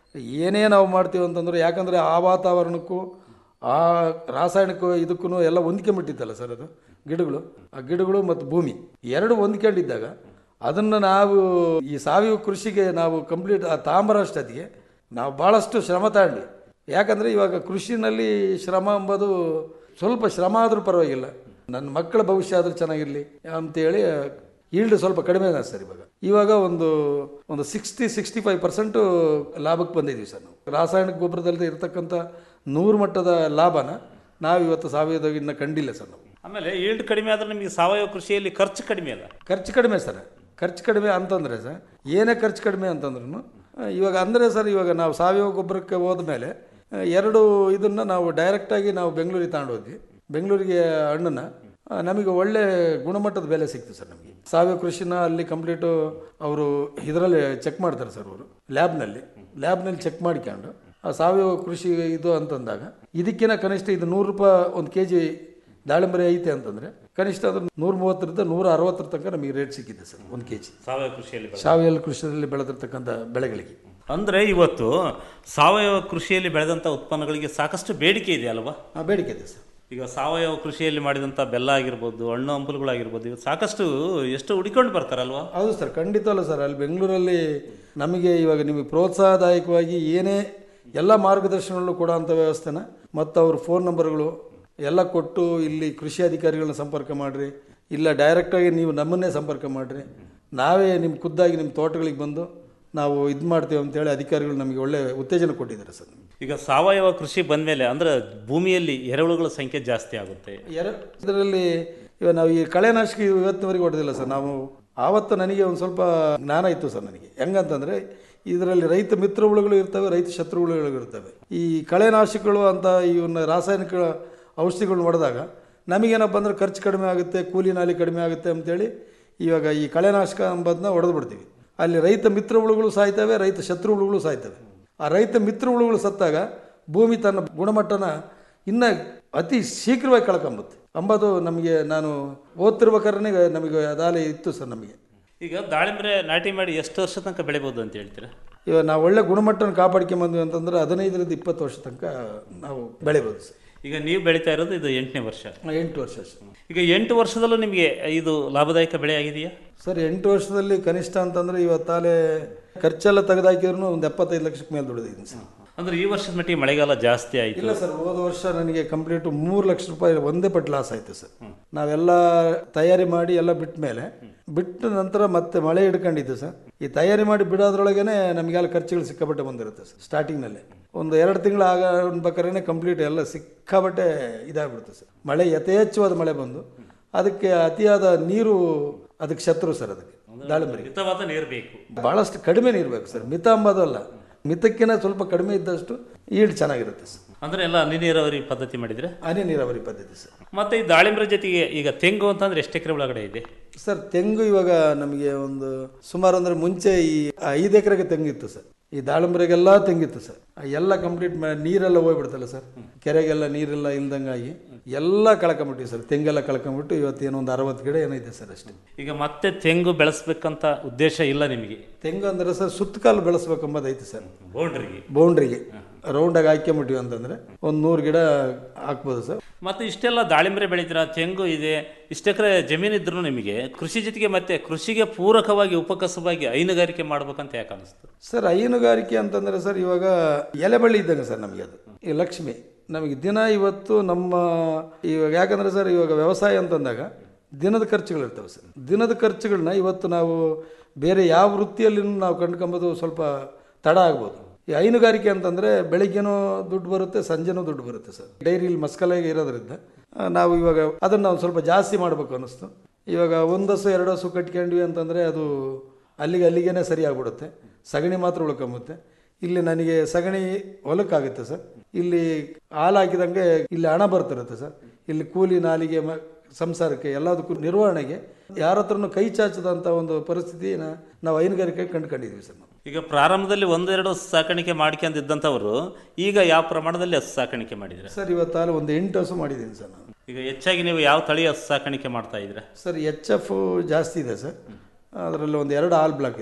Speaker 21: ಏನೇ ನಾವು ಮಾಡ್ತೀವಿ ಅಂತಂದ್ರೆ ಯಾಕಂದರೆ ಆ ವಾತಾವರಣಕ್ಕೂ ಆ ರಾಸಾಯನಿಕ ಇದಕ್ಕೂ ಎಲ್ಲ ಹೊಂದ್ಕೊಂಬಿಟ್ಟಿತ್ತಲ್ಲ ಸರ್ ಅದು ಗಿಡಗಳು ಆ ಗಿಡಗಳು ಮತ್ತು ಭೂಮಿ ಎರಡು ಹೊಂದ್ಕೊಂಡಿದ್ದಾಗ ಅದನ್ನು ನಾವು ಈ ಸಾವಯವ ಕೃಷಿಗೆ ನಾವು ಕಂಪ್ಲೀಟ್ ಆ ತಾಂಬರಷ್ಟೊತ್ತಿಗೆ ನಾವು ಭಾಳಷ್ಟು ಶ್ರಮ ತಗೊಂಡ್ವಿ ಯಾಕಂದರೆ ಇವಾಗ ಕೃಷಿನಲ್ಲಿ ಶ್ರಮ ಎಂಬುದು ಸ್ವಲ್ಪ ಶ್ರಮ ಆದರೂ ಪರವಾಗಿಲ್ಲ ನನ್ನ ಮಕ್ಕಳ ಭವಿಷ್ಯ ಆದರೂ ಚೆನ್ನಾಗಿರಲಿ ಅಂತೇಳಿ ಈಲ್ಡ್ ಸ್ವಲ್ಪ ಕಡಿಮೆ ಇದೆ ಸರ್ ಇವಾಗ ಇವಾಗ ಒಂದು ಒಂದು ಸಿಕ್ಸ್ಟಿ ಸಿಕ್ಸ್ಟಿ ಫೈವ್ ಪರ್ಸೆಂಟು ಲಾಭಕ್ಕೆ ಬಂದಿದ್ದೀವಿ ಸರ್ ನಾವು ರಾಸಾಯನಿಕ ಗೊಬ್ಬರದಲ್ಲಿ ಇರತಕ್ಕಂಥ ನೂರು ಮಟ್ಟದ ಲಾಭನ ನಾವು ಇವತ್ತು ಸಾವಯವದಾಗ ಇನ್ನು ಕಂಡಿಲ್ಲ ಸರ್ ನಾವು
Speaker 3: ಆಮೇಲೆ ಈಲ್ಡ್ ಕಡಿಮೆ ಆದ್ರೆ ನಿಮಗೆ ಸಾವಯವ ಕೃಷಿಯಲ್ಲಿ ಖರ್ಚು ಕಡಿಮೆ ಅಲ್ಲ
Speaker 21: ಖರ್ಚು ಕಡಿಮೆ ಸರ್ ಖರ್ಚು ಕಡಿಮೆ ಅಂತಂದರೆ ಸರ್ ಏನೇ ಖರ್ಚು ಕಡಿಮೆ ಅಂತಂದ್ರೂ ಇವಾಗ ಅಂದರೆ ಸರ್ ಇವಾಗ ನಾವು ಸಾವಯವ ಗೊಬ್ಬರಕ್ಕೆ ಹೋದ್ಮೇಲೆ ಆ, ಎರಡು ಇದನ್ನು ನಾವು ಡೈರೆಕ್ಟಾಗಿ ನಾವು ಬೆಂಗಳೂರಿಗೆ ತಗೊಂಡು ಹೋದ್ವಿ ಬೆಂಗಳೂರಿಗೆ ಹಣ್ಣನ್ನು ಆ, ನಮಗೆ ಒಳ್ಳೆ ಗುಣಮಟ್ಟದ ಬೆಲೆ ಸಿಕ್ತು ಸರ್ ನಮಗೆ ಸಾವಯವ ಕೃಷಿನ ಅಲ್ಲಿ ಕಂಪ್ಲೀಟು ಅವರು ಇದರಲ್ಲಿ ಚೆಕ್ ಮಾಡ್ತಾರೆ ಸರ್ ಅವರು ಲ್ಯಾಬ್ನಲ್ಲಿ ಲ್ಯಾಬ್ನಲ್ಲಿ ಚೆಕ್ ಮಾಡ್ಕೊಂಡು ಆ ಸಾವಯವ ಕೃಷಿ ಇದು ಅಂತಂದಾಗ ಇದಕ್ಕಿಂತ ಕನಿಷ್ಠ ಇದು ನೂರು ರೂಪಾಯಿ ಒಂದು ಕೆ ಜಿ ದಾಳಿಂಬರೆ ಐತೆ ಅಂತಂದರೆ ಕನಿಷ್ಠ ಅದು ನೂರ ಮೂವತ್ತರಿಂದ ನೂರ ಅರವತ್ತರ ತನಕ ನಮಗೆ ರೇಟ್ ಸಿಕ್ಕಿದೆ ಸರ್ ಒಂದು ಕೆ ಜಿ
Speaker 3: ಸಾವಯವ ಕೃಷಿಯಲ್ಲಿ ಬೆಳೆ-
Speaker 21: ಸಾವಯವ ಕೃಷಿಯಲ್ಲಿ ಬೆಳೆದಿರ್ತಕ್ಕಂಥ ಬೆಳೆಗಳಿಗೆ
Speaker 3: ಅಂದ್ರೆ ಇವತ್ತು ಸಾವಯವ ಕೃಷಿಯಲ್ಲಿ ಬೆಳೆದಂಥ ಉತ್ಪನ್ನಗಳಿಗೆ ಸಾಕಷ್ಟು ಬೇಡಿಕೆ ಇದೆ ಅಲ್ವಾ
Speaker 21: ಆ, ಬೇಡಿಕೆ ಇದೆ ಸರ್
Speaker 3: ಈಗ ಸಾವಯವ ಕೃಷಿಯಲ್ಲಿ ಮಾಡಿದಂಥ ಬೆಲ್ಲ ಆಗಿರ್ಬೋದು ಹಣ್ಣು ಹಂಪಲುಗಳಾಗಿರ್ಬೋದು ಇವು ಸಾಕಷ್ಟು ಎಷ್ಟು ಹುಡಿಕೊಂಡು ಬರ್ತಾರಲ್ವಾ
Speaker 21: ಹೌದು ಸರ್ ಖಂಡಿತವಲ್ಲ ಸರ್ ಅಲ್ಲಿ ಬೆಂಗಳೂರಲ್ಲಿ ನಮಗೆ ಇವಾಗ ನಿಮಗೆ ಪ್ರೋತ್ಸಾಹದಾಯಕವಾಗಿ ಏನೇ ಎಲ್ಲ ಮಾರ್ಗದರ್ಶನಗಳು ಕೊಡೋಂಥ ವ್ಯವಸ್ಥೆನ ಮತ್ತು ಅವ್ರ ಫೋನ್ ನಂಬರ್ಗಳು ಎಲ್ಲ ಕೊಟ್ಟು ಇಲ್ಲಿ ಕೃಷಿ ಅಧಿಕಾರಿಗಳನ್ನ ಸಂಪರ್ಕ ಮಾಡಿರಿ ಇಲ್ಲ ಡೈರೆಕ್ಟಾಗಿ ನೀವು ನಮ್ಮನ್ನೇ ಸಂಪರ್ಕ ಮಾಡಿರಿ ನಾವೇ ನಿಮ್ಮ ಖುದ್ದಾಗಿ ನಿಮ್ಮ ತೋಟಗಳಿಗೆ ಬಂದು ನಾವು ಇದು ಮಾಡ್ತೀವಿ ಅಂತೇಳಿ ಅಧಿಕಾರಿಗಳು ನಮಗೆ ಒಳ್ಳೆ ಉತ್ತೇಜನ ಕೊಟ್ಟಿದ್ದಾರೆ ಸರ್
Speaker 3: ಈಗ ಸಾವಯವ ಕೃಷಿ ಬಂದಮೇಲೆ ಅಂದ್ರೆ ಭೂಮಿಯಲ್ಲಿ ಎರೆಹುಳುಗಳ ಸಂಖ್ಯೆ ಜಾಸ್ತಿ ಆಗುತ್ತೆ
Speaker 21: ಎರ ಇದರಲ್ಲಿ ಇವಾಗ ನಾವು ಈ ಕಳೆನಾಶಕ ಇವತ್ತಿನವರೆಗೆ ಹೊಡೆದಿಲ್ಲ ಸರ್ ನಾವು ಆವತ್ತು ನನಗೆ ಒಂದು ಸ್ವಲ್ಪ ಜ್ಞಾನ ಇತ್ತು ಸರ್ ನನಗೆ ಹೆಂಗಂತಂದರೆ ಇದರಲ್ಲಿ ರೈತ ಮಿತ್ರ ಹುಳುಗಳು ಇರ್ತವೆ ರೈತ ಶತ್ರು ಹುಳುಗಳು ಇರ್ತವೆ ಈ ಕಳೆನಾಶಕಗಳು ಅಂತ ಇವನ್ನ ರಾಸಾಯನಿಕ ಔಷಧಿಗಳನ್ನ ಹೊಡೆದಾಗ ನಮಗೇನಪ್ಪ ಅಂದ್ರೆ ಖರ್ಚು ಕಡಿಮೆ ಆಗುತ್ತೆ ಕೂಲಿ ನಾಲಿ ಕಡಿಮೆ ಆಗುತ್ತೆ ಅಂತೇಳಿ ಇವಾಗ ಈ ಕಳೆನಾಶಕ ಎಂಬುದನ್ನ ಹೊಡೆದು ಬಿಡ್ತೀವಿ ಅಲ್ಲಿ ರೈತ ಮಿತ್ರ ಹುಳುಗಳು ಸಾಯ್ತವೆ ರೈತ ಶತ್ರು ಹುಳುಗಳು ಸಾಯ್ತವೆ ಆ ರೈತ ಮಿತ್ರ ಹುಳುಗಳು ಸತ್ತಾಗ ಭೂಮಿ ತನ್ನ ಗುಣಮಟ್ಟನ ಇನ್ನು ಅತಿ ಶೀಘ್ರವಾಗಿ ಕಳ್ಕೊಂಬುತ್ತೆ ಅಂಬದು ನಮಗೆ ನಾನು ಓದ್ತಿರ್ಬೇಕಾದ್ರೆ ನಮಗೆ ಅದಾಲೆ ಇತ್ತು ಸರ್ ನಮಗೆ
Speaker 3: ಈಗ ದಾಳಿಂಬರೆ ನಾಟಿ ಮಾಡಿ ಎಷ್ಟು ವರ್ಷ ತನಕ ಬೆಳಿಬೋದು ಅಂತ ಹೇಳ್ತೀರಾ
Speaker 21: ಇವಾಗ ನಾವು ಒಳ್ಳೆ ಗುಣಮಟ್ಟನ ಕಾಪಾಡ್ಕೊಂಬಂದ್ವಿ ಅಂತಂದ್ರೆ ಹದಿನೈದರಿಂದ ಇಪ್ಪತ್ತು ವರ್ಷ ತನಕ ನಾವು ಬೆಳಿಬೋದು ಸರ್
Speaker 3: ಈಗ ನೀವು ಬೆಳೀತಾ ಇರೋದು ಇದು ಎಂಟನೇ ವರ್ಷ
Speaker 21: ಎಂಟು ವರ್ಷ ಸರ್
Speaker 3: ಈಗ ಎಂಟು ವರ್ಷದಲ್ಲೂ ನಿಮಗೆ ಇದು ಲಾಭದಾಯಕ ಬೆಳೆ ಆಗಿದೆಯಾ
Speaker 21: ಸರ್ ಎಂಟು ವರ್ಷದಲ್ಲಿ ಕನಿಷ್ಠ ಅಂತಂದ್ರೆ ಇವತ್ತಾಲೆ ಖರ್ಚೆಲ್ಲ ತೆಗೆದಾಕಿದ್ರು ಒಂದು ಎಪ್ಪತ್ತೈದು ಲಕ್ಷಕ್ಕೆ ಮೇಲೆ ದುಡಿದಿದ್ದೀನಿ ಸರ್
Speaker 3: ಅಂದ್ರೆ ಈ ವರ್ಷದ ಮಟ್ಟಿಗೆ ಮಳೆಗಾಲ ಜಾಸ್ತಿ ಆಯಿತು
Speaker 21: ಇಲ್ಲ ಸರ್ ಹೋದ ವರ್ಷ ನನಗೆ ಕಂಪ್ಲೀಟ್ ಮೂರು ಲಕ್ಷ ರೂಪಾಯಿ ಒಂದೇ ಪಟ್ಟು ಲಾಸ್ ಆಯಿತು ಸರ್ ನಾವೆಲ್ಲ ತಯಾರಿ ಮಾಡಿ ಎಲ್ಲ ಬಿಟ್ಟ ಮೇಲೆ ಬಿಟ್ಟ ನಂತರ ಮತ್ತೆ ಮಳೆ ಹಿಡ್ಕೊಂಡಿದ್ದು ಸರ್ ಈ ತಯಾರಿ ಮಾಡಿ ಬಿಡೋದ್ರೊಳಗೇನೆ ನಮಗೆಲ್ಲ ಖರ್ಚುಗಳು ಸಿಕ್ಕಾಪಟ್ಟೆ ಬಂದಿರುತ್ತೆ ಸರ್ ಸ್ಟಾರ್ಟಿಂಗ್ನಲ್ಲಿ ಒಂದು ಎರಡು ತಿಂಗಳು ಆಗ ಅನ್ಬೇಕಾದ್ರೆ ಕಂಪ್ಲೀಟ್ ಎಲ್ಲ ಸಿಕ್ಕಾಪಟ್ಟೆ ಇದಾಗ್ಬಿಡುತ್ತೆ ಸರ್ ಮಳೆ ಯಥೇಚ್ಛವಾದ ಮಳೆ ಬಂದು ಅದಕ್ಕೆ ಅತಿಯಾದ ನೀರು ಅದಕ್ಕೆ ಶತ್ರು ಸರ್ ಅದಕ್ಕೆ ದಾಳಿಂಬರಿಗೆ
Speaker 3: ಮಿತವಾದ ನೀರು ಬೇಕು
Speaker 21: ಭಾಳಷ್ಟು ಕಡಿಮೆ ನೀರು ಬೇಕು ಸರ್ ಮಿತ ಅಂಬೋದಲ್ಲ ಮಿತಕ್ಕಿಂತ ಸ್ವಲ್ಪ ಕಡಿಮೆ ಇದ್ದಷ್ಟು ಈಲ್ಡ್ ಚೆನ್ನಾಗಿರುತ್ತೆ ಸರ್
Speaker 3: ಅಂದ್ರೆ ಎಲ್ಲ ಹನಿ ನೀರಾವರಿ ಪದ್ಧತಿ ಮಾಡಿದ್ರೆ
Speaker 21: ಹನಿ ನೀರಾವರಿ ಪದ್ಧತಿ ಸರ್
Speaker 3: ಮತ್ತೆ ಈ ದಾಳಿಂಬರ ಜೊತೆಗೆ ಈಗ ತೆಂಗು ಅಂತಂದ್ರೆ ಎಷ್ಟು ಎಕರೆ ಒಳಗಡೆ ಇದೆ
Speaker 21: ಸರ್ ತೆಂಗು ಇವಾಗ ನಮಗೆ ಒಂದು ಸುಮಾರು ಅಂದ್ರೆ ಮುಂಚೆ ಈ ಐದು ಎಕರೆಗೆ ತೆಂಗಿತ್ತು ಸರ್ ಈ ದಾಳಿಂಬರೆಗೆಲ್ಲ ತೆಂಗಿತ್ತು ಸರ್ ಆ ಎಲ್ಲ ಕಂಪ್ಲೀಟ್ ನೀರೆಲ್ಲ ಹೋಗ್ಬಿಡ್ತಲ್ಲ ಸರ್ ಕೆರೆಗೆಲ್ಲ ನೀರೆಲ್ಲ ಇಲ್ದಂಗಾಗಿ ಎಲ್ಲ ಕಳ್ಕೊಂಬಿಟ್ಟಿವಿ ಸರ್ ತೆಂಗೆಲ್ಲ ಕಳ್ಕೊಂಬಿಟ್ಟು ಇವತ್ತು ಏನೋ ಒಂದು ಅರವತ್ತು ಗಿಡ ಏನೈತೆ ಸರ್ ಅಷ್ಟೇ
Speaker 3: ಈಗ ಮತ್ತೆ ತೆಂಗು ಬೆಳೆಸ್ಬೇಕಂತ ಉದ್ದೇಶ ಇಲ್ಲ ನಿಮಗೆ
Speaker 21: ತೆಂಗು ಅಂದ್ರೆ ಸರ್ ಸುತ್ತಕಾಲು ಬೆಳೆಸ್ಬೇಕಂಬುದು ಐತೆ ಸರ್
Speaker 3: ಬೌಂಡ್ರಿಗೆ
Speaker 21: ಬೌಂಡ್ರಿಗೆ ರೌಂಡಾಗಿ ಹಾಕ್ಕೊಂಬಿಟ್ಟಿವಿ ಅಂತಂದ್ರೆ ಒಂದು ನೂರು ಗಿಡ ಹಾಕ್ಬೋದು ಸರ್
Speaker 3: ಮತ್ತೆ ಇಷ್ಟೆಲ್ಲ ದಾಳಿಂಬರೆ ಬೆಳಿತೀರಾ ತೆಂಗು ಇದೆ ಇಷ್ಟೆಕರೆ ಜಮೀನು ಇದ್ರೂ ನಿಮಗೆ ಕೃಷಿ ಜೊತೆಗೆ ಮತ್ತೆ ಕೃಷಿಗೆ ಪೂರಕವಾಗಿ ಉಪಕಸವಾಗಿ ಹೈನುಗಾರಿಕೆ ಮಾಡ್ಬೇಕಂತ ಯಾಕೆ ಅನಿಸ್ತು
Speaker 21: ಸರ್ ಹೈನುಗಾರಿಕೆ ಅಂತಂದರೆ ಸರ್ ಇವಾಗ ಎಲೆ ಬಳ್ಳಿ ಇದ್ದಂಗೆ ಸರ್ ನಮಗೆ ಅದು ಈ ಲಕ್ಷ್ಮಿ ನಮಗೆ ದಿನ ಇವತ್ತು ನಮ್ಮ ಇವಾಗ ಯಾಕಂದರೆ ಸರ್ ಇವಾಗ ವ್ಯವಸಾಯ ಅಂತಂದಾಗ ದಿನದ ಖರ್ಚುಗಳಿರ್ತವೆ ಸರ್ ದಿನದ ಖರ್ಚುಗಳನ್ನ ಇವತ್ತು ನಾವು ಬೇರೆ ಯಾವ ವೃತ್ತಿಯಲ್ಲಿ ನಾವು ಕಂಡ್ಕೊಂಬೋದು ಸ್ವಲ್ಪ ತಡ ಆಗ್ಬೋದು ಈ ಹೈನುಗಾರಿಕೆ ಅಂತಂದರೆ ಬೆಳಿಗ್ಗೆನೂ ದುಡ್ಡು ಬರುತ್ತೆ ಸಂಜೆನೂ ದುಡ್ಡು ಬರುತ್ತೆ ಸರ್ ಡೈರಿಲಿ ಮಸ್ಕಲಾಗಿ ಇರೋದ್ರಿಂದ ಆ, ನಾವು ಇವಾಗ ಅದನ್ನು ನಾವು ಸ್ವಲ್ಪ ಜಾಸ್ತಿ ಮಾಡಬೇಕು ಅನ್ನಿಸ್ತು ಇವಾಗ ಒಂದು ಹಸು ಎರಡು ಹಸು ಕಟ್ಕೊಂಡ್ವಿ ಅಂತಂದರೆ ಅದು ಅಲ್ಲಿಗೆ ಅಲ್ಲಿಗೇನೆ ಸರಿ ಆಗ್ಬಿಡುತ್ತೆ ಸಗಣಿ ಮಾತ್ರ ಉಳ್ಕೊಂಬುತ್ತೆ ಇಲ್ಲಿ ನನಗೆ ಸಗಣಿ ಹೊಲಕ್ಕಾಗುತ್ತೆ ಸರ್ ಇಲ್ಲಿ ಹಾಲು ಹಾಕಿದಂಗೆ ಇಲ್ಲಿ ಹಣ ಬರ್ತಿರುತ್ತೆ ಸರ್ ಇಲ್ಲಿ ಕೂಲಿ ನಾಲಿಗೆ ಮ ಸಂಸಾರಕ್ಕೆ ಎಲ್ಲದಕ್ಕೂ ನಿರ್ವಹಣೆಗೆ ಯಾರ ಹತ್ರನೂ ಕೈ ಚಾಚದಂಥ ಒಂದು ಪರಿಸ್ಥಿತಿನ ನಾವು ಹೈನುಗಾರಿಕೆ ಕಂಡುಕೊಂಡಿದ್ದೀವಿ ಸರ್ ನಾವು
Speaker 3: ಈಗ ಪ್ರಾರಂಭದಲ್ಲಿ ಒಂದೆರಡು ಹಸು ಸಾಕಾಣಿಕೆ ಮಾಡ್ಕೊಂಡಿದ್ದಂಥವರು ಈಗ ಯಾವ ಪ್ರಮಾಣದಲ್ಲಿ ಹಸು ಸಾಕಾಣಿಕೆ ಮಾಡಿದ್ರೆ
Speaker 21: ಸರ್ ಇವತ್ತಾಲು ಒಂದು ಎಂಟು ಹಸು ಮಾಡಿದ್ದೀನಿ ಸರ್ ನಾನು
Speaker 3: ಈಗ ಹೆಚ್ಚಾಗಿ ನೀವು ಯಾವ ತಳಿ ಹಸು ಸಾಕಾಣಿಕೆ ಮಾಡ್ತಾ ಇದ್ರೆ
Speaker 21: ಸರ್ ಎಚ್ ಎಫ್ ಜಾಸ್ತಿ ಇದೆ ಸರ್ ಅದರಲ್ಲಿ ಒಂದು ಎರಡು ಹಾಲ್ ಬ್ಲಾಕ್ ಇದೆ ಸರ್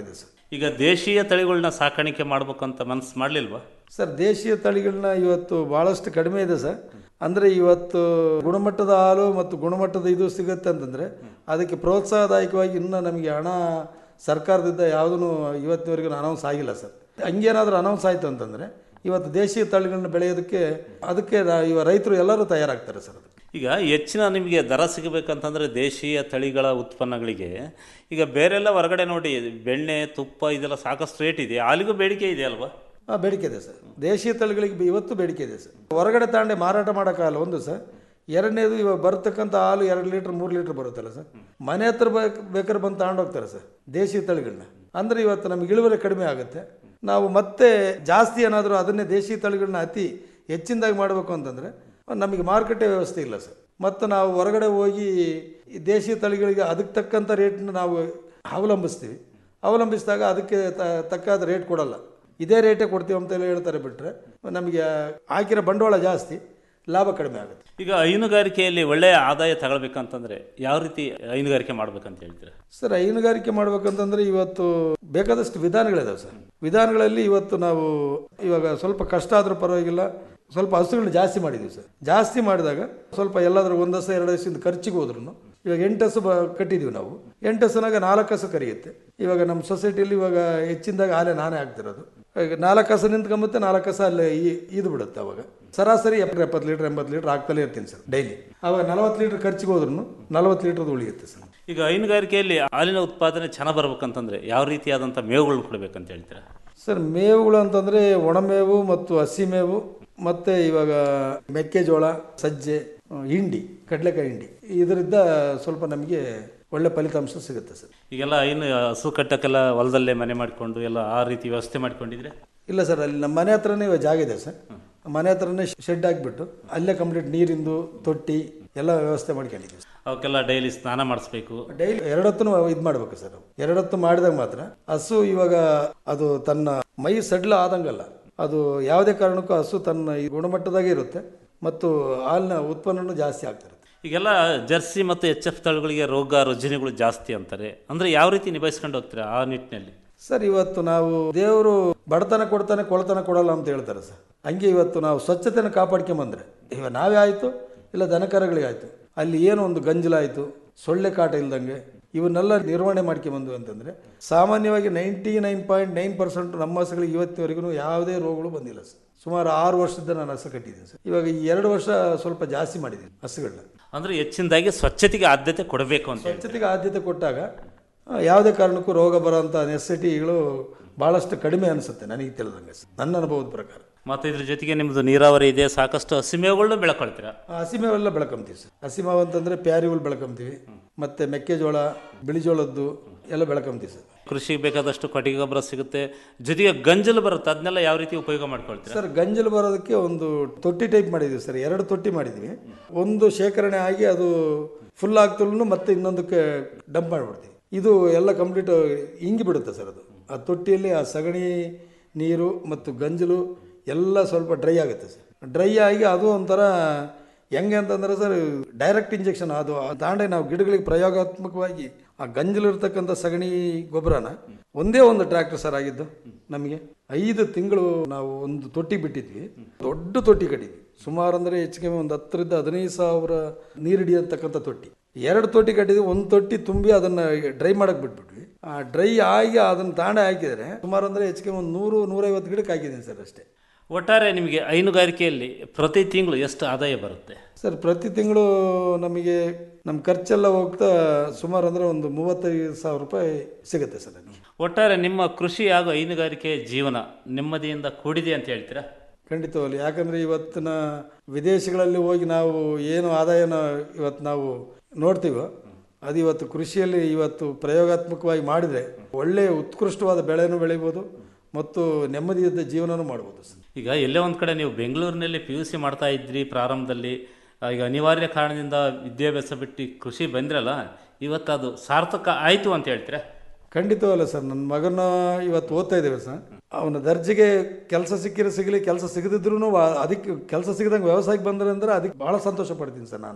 Speaker 3: ಈಗ ದೇಶೀಯ ತಳಿಗಳನ್ನ ಸಾಕಾಣಿಕೆ ಮಾಡ್ಬೇಕಂತ ಮನಸ್ಸು ಮಾಡಲಿಲ್ವಾ
Speaker 21: ಸರ್ ದೇಶೀಯ ತಳಿಗಳನ್ನ ಇವತ್ತು ಭಾಳಷ್ಟು ಕಡಿಮೆ ಇದೆ ಸರ್ ಅಂದರೆ ಇವತ್ತು ಗುಣಮಟ್ಟದ ಹಾಲು ಮತ್ತು ಗುಣಮಟ್ಟದ ಇದು ಸಿಗುತ್ತೆ ಅಂತಂದರೆ ಅದಕ್ಕೆ ಪ್ರೋತ್ಸಾಹದಾಯಕವಾಗಿ ಇನ್ನೂ ನಮಗೆ ಹಣ ಸರ್ಕಾರದಿಂದ ಯಾವುದೂ ಇವತ್ತಿನವರೆಗೂ ಅನೌನ್ಸ್ ಆಗಿಲ್ಲ ಸರ್ ಹಂಗೇನಾದರೂ ಅನೌನ್ಸ್ ಆಯಿತು ಅಂತಂದರೆ ಇವತ್ತು ದೇಶೀಯ ತಳಿಗಳನ್ನ ಬೆಳೆಯೋದಕ್ಕೆ ಅದಕ್ಕೆ ರಾ- ಇವ ರೈತರು ಎಲ್ಲರೂ ತಯಾರಾಗ್ತಾರೆ ಸರ್ ಅದು
Speaker 3: ಈಗ ಹೆಚ್ಚಿನ ನಿಮಗೆ ದರ ಸಿಗಬೇಕಂತಂದ್ರೆ ದೇಶೀಯ ತಳಿಗಳ ಉತ್ಪನ್ನಗಳಿಗೆ ಈಗ ಬೇರೆಲ್ಲ ಹೊರಗಡೆ ನೋಡಿ ಬೆಣ್ಣೆ ತುಪ್ಪ ಇದೆಲ್ಲ ಸಾಕಷ್ಟು ರೇಟ್ ಇದೆ ಹಾಲಿಗೂ ಬೇಡಿಕೆ ಇದೆ ಅಲ್ವಾ
Speaker 21: ಆ, ಬೇಡಿಕೆ ಇದೆ ಸರ್ ದೇಶೀಯ ತಳಿಗಳಿಗೆ ಬಿ- ಇವತ್ತು ಬೇಡಿಕೆ ಇದೆ ಸರ್ ಹೊರಗಡೆ ತಾಂಡೆ ಮಾರಾಟ ಮಾಡೋಕ್ಕಾಗಲ್ಲ ಒಂದು ಸರ್ ಎರಡನೇದು ಇವಾಗ ಬರ್ತಕ್ಕಂಥ ಹಾಲು ಎರಡು ಲೀಟ್ರ್ ಮೂರು ಲೀಟ್ರ್ ಬರುತ್ತಲ್ಲ ಸರ್ ಮನೆ ಹತ್ರ ಬೇಕು ಬೇಕಾದ್ರೆ ಬಂದು ತಗೊಂಡೋಗ್ತಾರೆ ಸರ್ ದೇಶೀಯ ತಳಿಗಳನ್ನ ಅಂದರೆ ಇವತ್ತು ನಮಗೆ ಇಳುವರಿ ಕಡಿಮೆ ಆಗುತ್ತೆ ನಾವು ಮತ್ತೆ ಜಾಸ್ತಿ ಏನಾದರೂ ಅದನ್ನೇ ದೇಶೀಯ ತಳಿಗಳನ್ನ ಅತಿ ಹೆಚ್ಚಿನದಾಗಿ ಮಾಡಬೇಕು ಅಂತಂದರೆ ನಮಗೆ ಮಾರುಕಟ್ಟೆ ವ್ಯವಸ್ಥೆ ಇಲ್ಲ ಸರ್ ಮತ್ತು ನಾವು ಹೊರಗಡೆ ಹೋಗಿ ಈ ದೇಶೀಯ ತಳಿಗಳಿಗೆ ಅದಕ್ಕೆ ತಕ್ಕಂಥ ರೇಟ್ನ ನಾವು ಅವಲಂಬಿಸ್ತೀವಿ ಅವಲಂಬಿಸಿದಾಗ ಅದಕ್ಕೆ ತ- ತಕ್ಕಾದ ರೇಟ್ ಕೊಡಲ್ಲ ಇದೇ ರೇಟೇ ಕೊಡ್ತೀವಿ ಅಂತ ಹೇಳ್ತಾರೆ ಬಿಟ್ಟರೆ ನಮಗೆ ಹಾಕಿರೋ ಬಂಡವಾಳ ಜಾಸ್ತಿ ಲಾಭ ಕಡಿಮೆ ಆಗುತ್ತೆ
Speaker 3: ಈಗ ಹೈನುಗಾರಿಕೆಯಲ್ಲಿ ಒಳ್ಳೆಯ ಆದಾಯ ತಗೊಳ್ಬೇಕಂತಂದ್ರೆ ಯಾವ ರೀತಿ ಹೈನುಗಾರಿಕೆ ಮಾಡ್ಬೇಕಂತ ಹೇಳ್ತೀರಾ
Speaker 21: ಸರ್ ಹೈನುಗಾರಿಕೆ ಮಾಡ್ಬೇಕಂತಂದ್ರೆ ಇವತ್ತು ಬೇಕಾದಷ್ಟು ವಿಧಾನಗಳಿದಾವೆ ಸರ್ ವಿಧಾನಗಳಲ್ಲಿ ಇವತ್ತು ನಾವು ಇವಾಗ ಸ್ವಲ್ಪ ಕಷ್ಟ ಆದರೂ ಪರವಾಗಿಲ್ಲ ಸ್ವಲ್ಪ ಹಸುಗಳನ್ನ ಜಾಸ್ತಿ ಮಾಡಿದ್ದೀವಿ ಸರ್ ಜಾಸ್ತಿ ಮಾಡಿದಾಗ ಸ್ವಲ್ಪ ಎಲ್ಲಾದ್ರೂ ಒಂದು ಹಸು ಎರಡು ಹಸಿಂದ ಖರ್ಚಿಗೆ ಹೋದ್ರು ಇವಾಗ ಎಂಟು ಹಸು ಬ ಕಟ್ಟಿದ್ದೀವಿ ನಾವು ಎಂಟು ಹಸುನಾಗ ನಾಲ್ಕು ಹಸು ಕರಿಯುತ್ತೆ ಇವಾಗ ನಮ್ಮ ಸೊಸೈಟಿಯಲ್ಲಿ ಇವಾಗ ಹೆಚ್ಚಿನದಾಗ ಹಾಲೇ ನಾನೇ ಆಗ್ತಿರೋದು ಈಗ ನಾಲ್ಕು ಹಸು ನಿಂತ್ಕೊಂಬತ್ತೆ ನಾಲ್ಕು ಹಸು ಅಲ್ಲಿ ಈ- ಇದು ಬಿಡುತ್ತೆ ಅವಾಗ ಸರಾಸರಿ ಎಪ್ಪತ್ತು ಎಪ್ಪತ್ತು ಲೀಟ್ರ್ ಎಂಬತ್ತು ಲೀಟ್ರ್ ಆಗ್ತಲೇ ಇರ್ತೀನಿ ಸರ್ ಡೈಲಿ ಅವಾಗ ನಲವತ್ತು ಲೀಟ್ರ್ ಖರ್ಚಿಗೆ ಹೋದ್ರು ನಲವತ್ತು ಲೀಟ್ರದ್ದು ಉಳಿಯುತ್ತೆ ಸರ್
Speaker 3: ಈಗ ಹೈನುಗಾರಿಕೆಯಲ್ಲಿ ಹಾಲಿನ ಉತ್ಪಾದನೆ ಚೆನ್ನಾಗಿ ಬರ್ಬೇಕಂತಂದ್ರೆ ಯಾವ ರೀತಿಯಾದಂಥ ಮೇವುಗಳನ್ನ ಕೊಡ್ಬೇಕಂತ ಹೇಳ್ತೀರಾ
Speaker 21: ಸರ್ ಮೇವುಗಳು ಅಂತಂದರೆ ಒಣಮೇವು ಮತ್ತು ಹಸಿ ಮೇವು ಮತ್ತು ಇವಾಗ ಮೆಕ್ಕೆಜೋಳ ಸಜ್ಜೆ ಆ, ಹಿಂಡಿ ಕಡಲೆಕಾಯಿ ಹಿಂಡಿ ಇದರಿಂದ ಸ್ವಲ್ಪ ನಮಗೆ ಒಳ್ಳೆ ಫಲಿತಾಂಶ ಸಿಗುತ್ತೆ ಸರ್
Speaker 3: ಈಗೆಲ್ಲ ಹೈನು ಹಸು ಕಟ್ಟಕ್ಕೆಲ್ಲ ಹೊಲದಲ್ಲೇ ಮನೆ ಮಾಡಿಕೊಂಡು ಎಲ್ಲ ಆ ರೀತಿ ವ್ಯವಸ್ಥೆ ಮಾಡ್ಕೊಂಡಿದ್ರೆ
Speaker 21: ಇಲ್ಲ ಸರ್ ಅಲ್ಲಿ ನಮ್ಮ ಮನೆ ಹತ್ರನೇ ಇವಾಗ ಜಾಗ ಇದೆ ಸರ್ ಮನೆ ಹತ್ರನೇ ಶೆಡ್ ಹಾಕ್ಬಿಟ್ಟು ಅಲ್ಲೇ ಕಂಪ್ಲೀಟ್ ನೀರಿಂದು ತೊಟ್ಟಿ ಎಲ್ಲ ವ್ಯವಸ್ಥೆ ಮಾಡ್ಕೊಂಡಿದ್ದೀವಿ ಸರ್
Speaker 3: ಅವಕ್ಕೆಲ್ಲ ಡೈಲಿ ಸ್ನಾನ ಮಾಡಿಸ್ಬೇಕು
Speaker 21: ಡೈಲಿ ಎರಡೊತ್ತು ಇದು ಮಾಡ್ಬೇಕು ಸರ್ ನಾವು ಎರಡೊತ್ತು ಮಾಡಿದಾಗ ಮಾತ್ರ ಹಸು ಇವಾಗ ಅದು ತನ್ನ ಮೈ ಸಡ್ಲ ಆದಂಗಲ್ಲ ಅದು ಯಾವುದೇ ಕಾರಣಕ್ಕೂ ಹಸು ತನ್ನ ಈ ಗುಣಮಟ್ಟದಾಗೆ ಇರುತ್ತೆ ಮತ್ತು ಹಾಲಿನ ಉತ್ಪನ್ನನೂ ಜಾಸ್ತಿ ಆಗ್ತಿರುತ್ತೆ
Speaker 3: ಈಗೆಲ್ಲ ಜರ್ಸಿ ಮತ್ತು ಎಚ್ ಎಫ್ ತಳಿಗಳಿಗೆ ರೋಗ ರುಜಿನಗಳು ಜಾಸ್ತಿ ಅಂತಾರೆ ಅಂದ್ರೆ ಯಾವ ರೀತಿ ನಿಭಾಯಿಸ್ಕೊಂಡು ಹೋಗ್ತೀರಾ ಆ ನಿಟ್ಟಿನಲ್ಲಿ
Speaker 21: ಸರ್ ಇವತ್ತು ನಾವು ದೇವರು ಬಡತನ ಕೊಡ್ತಾನೆ ಕೊಳತನ ಕೊಡಲ್ಲ ಅಂತ ಹೇಳ್ತಾರೆ ಸರ್ ಹಂಗೆ ಇವತ್ತು ನಾವು ಸ್ವಚ್ಛತೆನ ಕಾಪಾಡ್ಕೊಂಬಂದ್ರೆ ಇವಾಗ ನಾವೇ ಆಯಿತು ಇಲ್ಲ ದನಕರಗಳಿಗೆ ಆಯಿತು ಅಲ್ಲಿ ಏನೋ ಒಂದು ಗಂಜಲಾಯಿತು ಸೊಳ್ಳೆ ಕಾಟ ಇಲ್ದಂಗೆ ಇವನ್ನೆಲ್ಲ ನಿರ್ವಹಣೆ ಮಾಡ್ಕೊಂಬಂದ್ವಿ ಅಂತಂದರೆ ಸಾಮಾನ್ಯವಾಗಿ ninety nine point nine percent ನಮ್ಮ ಹಸುಗಳಿಗೆ ಇವತ್ತಿನವರೆಗೂ ಯಾವುದೇ ರೋಗಗಳು ಬಂದಿಲ್ಲ ಸರ್ ಸುಮಾರು ಆರು ವರ್ಷದಿಂದ ನಾನು ಹಸು ಕಟ್ಟಿದ್ದೀನಿ ಸರ್ ಇವಾಗ ಈ ಎರಡು ವರ್ಷ ಸ್ವಲ್ಪ ಜಾಸ್ತಿ ಮಾಡಿದ್ದೀನಿ ಹಸುಗಳನ್ನ
Speaker 3: ಅಂದ್ರೆ ಹೆಚ್ಚಿನದಾಗಿ ಸ್ವಚ್ಛತೆಗೆ ಆದ್ಯತೆ ಕೊಡಬೇಕು ಅಂತ ಹೇಳಿ
Speaker 21: ಸ್ವಚ್ಛತೆಗೆ ಆದ್ಯತೆ ಕೊಟ್ಟಾಗ ಆ, ಯಾವುದೇ ಕಾರಣಕ್ಕೂ ರೋಗ ಬರೋಂಥ ನೆಸೆಸಿಟಿಗಳು ಭಾಳಷ್ಟು ಕಡಿಮೆ ಅನಿಸುತ್ತೆ ನನಗೆ ತಿಳಿದಂಗೆ ಸರ್. ನನ್ನ ಅನುಭವದ ಪ್ರಕಾರ
Speaker 3: ಮತ್ತೆ ಇದ್ರ ಜೊತೆಗೆ ನಿಮ್ದು ನೀರಾವರಿ ಇದೆ ಸಾಕಷ್ಟು ಹಸಿಮೇವುಗಳನ್ನ ಬೆಳ್ಕೊಳ್ತೀರಾ
Speaker 21: ಆ ಹಸಿಮೇವೆಲ್ಲ ಬೆಳ್ಕೊಂತೀವಿ ಸರ್ ಹಸಿಮೇವು ಅಂತಂದರೆ ಪ್ಯಾರಿಗಳು ಬೆಳ್ಕೊಂತೀವಿ ಮತ್ತು ಮೆಕ್ಕೆಜೋಳ ಬಿಳಿಜೋಳದ್ದು ಎಲ್ಲ ಬೆಳ್ಕೊಂತೀವಿ ಸರ್
Speaker 3: ಕೃಷಿಗೆ ಬೇಕಾದಷ್ಟು ಕೊಟ್ಟಿಗೆ ಗೊಬ್ಬರ ಸಿಗುತ್ತೆ ಜೊತೆಗೆ ಗಂಜಲು ಬರುತ್ತೆ ಅದನ್ನೆಲ್ಲ ಯಾವ ರೀತಿ ಉಪಯೋಗ ಮಾಡ್ಕೊಳ್ತೀರಾ
Speaker 21: ಸರ್ ಗಂಜಲು ಬರೋದಕ್ಕೆ ಒಂದು ತೊಟ್ಟಿ ಟೈಪ್ ಮಾಡಿದ್ದೀವಿ ಸರ್ ಎರಡು ತೊಟ್ಟಿ ಮಾಡಿದ್ದೀವಿ ಒಂದು ಶೇಖರಣೆ ಆಗಿ ಅದು ಫುಲ್ ಆಗ್ತಲೂ ಮತ್ತೆ ಇನ್ನೊಂದಕ್ಕೆ ಡಂಪ್ ಮಾಡಿಬಿಡ್ತೀವಿ ಇದು ಎಲ್ಲ ಕಂಪ್ಲೀಟ್ ಇಂಗಿ ಬಿಡುತ್ತೆ ಸರ್ ಅದು ಆ ತೊಟ್ಟಿಯಲ್ಲಿ ಆ ಸಗಣಿ ನೀರು ಮತ್ತು ಗಂಜಲು ಎಲ್ಲ ಸ್ವಲ್ಪ ಡ್ರೈ ಆಗುತ್ತೆ ಸರ್ ಡ್ರೈ ಆಗಿ ಅದು ಒಂಥರ ಹೆಂಗೆ ಅಂತಂದ್ರೆ ಸರ್ ಡೈರೆಕ್ಟ್ ಇಂಜೆಕ್ಷನ್ ಅದು ತಾಂಡೆ ನಾವು ಗಿಡಗಳಿಗೆ ಪ್ರಯೋಗಾತ್ಮಕವಾಗಿ ಆ ಗಂಜಲಿರ್ತಕ್ಕಂಥ ಸಗಣಿ ಗೊಬ್ಬರನ ಒಂದೇ ಒಂದು ಟ್ರ್ಯಾಕ್ಟರ್ ಸರ್ ಆಗಿದ್ದು ನಮಗೆ ಐದು ತಿಂಗಳು ನಾವು ಒಂದು ತೊಟ್ಟಿ ಬಿಟ್ಟಿದ್ವಿ ದೊಡ್ಡ ತೊಟ್ಟಿ ಕಟ್ಟಿದ್ವಿ ಸುಮಾರು ಅಂದರೆ ಹೆಚ್ಚಿಗೆ ಒಂದು ಹತ್ತರಿಂದ ಹದಿನೈದು ಸಾವಿರ ನೀರು ಹಿಡಿಯತಕ್ಕಂಥ ತೊಟ್ಟಿ ಎರಡು ತೊಟ್ಟಿ ಕಟ್ಟಿದ್ವಿ ಒಂದು ತೊಟ್ಟಿ ತುಂಬಿ ಅದನ್ನು ಡ್ರೈ ಮಾಡಕ್ಕೆ ಬಿಟ್ಬಿಟ್ವಿ ಆ ಡ್ರೈ ಆಗಿ ಅದನ್ನು ತಾಂಡೆ ಹಾಕಿದರೆ ಸುಮಾರು ಅಂದರೆ ಹೆಚ್ಚಿಗೆ ಒಂದು ನೂರು ನೂರೈವತ್ತು ಗಿಡಕ್ಕೆ ಹಾಕಿದ್ದೀನಿ ಸರ್ ಅಷ್ಟೇ
Speaker 3: ಒಟ್ಟಾರೆ ನಿಮಗೆ ಹೈನುಗಾರಿಕೆಯಲ್ಲಿ ಪ್ರತಿ ತಿಂಗಳು ಎಷ್ಟು ಆದಾಯ ಬರುತ್ತೆ
Speaker 21: ಸರ್ ಪ್ರತಿ ತಿಂಗಳು ನಮಗೆ ನಮ್ಮ ಖರ್ಚೆಲ್ಲ ಹೋಗ್ತಾ ಸುಮಾರು ಅಂದರೆ ಒಂದು ಮೂವತ್ತೈದು ಸಾವಿರ ರೂಪಾಯಿ ಸಿಗುತ್ತೆ ಸರ್ ನನಗೆ
Speaker 3: ಒಟ್ಟಾರೆ ನಿಮ್ಮ ಕೃಷಿ ಹಾಗೂ ಹೈನುಗಾರಿಕೆ ಜೀವನ ನೆಮ್ಮದಿಯಿಂದ ಕೂಡಿದೆ ಅಂತ ಹೇಳ್ತೀರಾ
Speaker 21: ಖಂಡಿತವಲ್ಲ ಯಾಕಂದರೆ ಇವತ್ತಿನ ವಿದೇಶಗಳಲ್ಲಿ ಹೋಗಿ ನಾವು ಏನು ಆದಾಯನ ಇವತ್ತು ನಾವು ನೋಡ್ತೀವೋ ಅದು ಇವತ್ತು ಕೃಷಿಯಲ್ಲಿ ಇವತ್ತು ಪ್ರಯೋಗಾತ್ಮಕವಾಗಿ ಮಾಡಿದರೆ ಒಳ್ಳೆಯ ಉತ್ಕೃಷ್ಟವಾದ ಬೆಳೆನೂ ಬೆಳಿಬೋದು ಮತ್ತು ನೆಮ್ಮದಿಯಾದ ಜೀವನನೂ ಮಾಡ್ಬೋದು ಸರ್
Speaker 3: ಈಗ ಎಲ್ಲೇ ಒಂದು ಕಡೆ ನೀವು ಬೆಂಗಳೂರಿನಲ್ಲಿ ಪಿ ಯು ಸಿ ಮಾಡ್ತಾ ಇದ್ರಿ ಪ್ರಾರಂಭದಲ್ಲಿ ಆ, ಈಗ ಅನಿವಾರ್ಯ ಕಾರಣದಿಂದ ವಿದ್ಯಾಭ್ಯಾಸ ಬಿಟ್ಟು ಈ ಕೃಷಿ ಬಂದ್ರಲ್ಲ ಇವತ್ತು ಅದು ಸಾರ್ಥಕ ಆಯಿತು ಅಂತ ಹೇಳ್ತೀರಾ
Speaker 21: ಖಂಡಿತವಲ್ಲ ಸರ್ ನನ್ನ ಮಗನ ಇವತ್ತು ಓದ್ತಾ ಇದ್ದೇವೆ ಸರ್ ಅವನ ದರ್ಜೆಗೆ ಕೆಲಸ ಸಿಕ್ಕಿರೋ ಸಿಗಲಿ ಕೆಲಸ ಸಿಗದಿದ್ರು ಅದಕ್ಕೆ ಕೆಲಸ ಸಿಗದಂಗೆ ವ್ಯವಸಾಯಕ್ಕೆ ಬಂದ್ರೆ ಅಂದ್ರೆ ಅದಕ್ಕೆ ಭಾಳ ಸಂತೋಷ ಪಡ್ತೀನಿ ಸರ್ ನಾನಂತ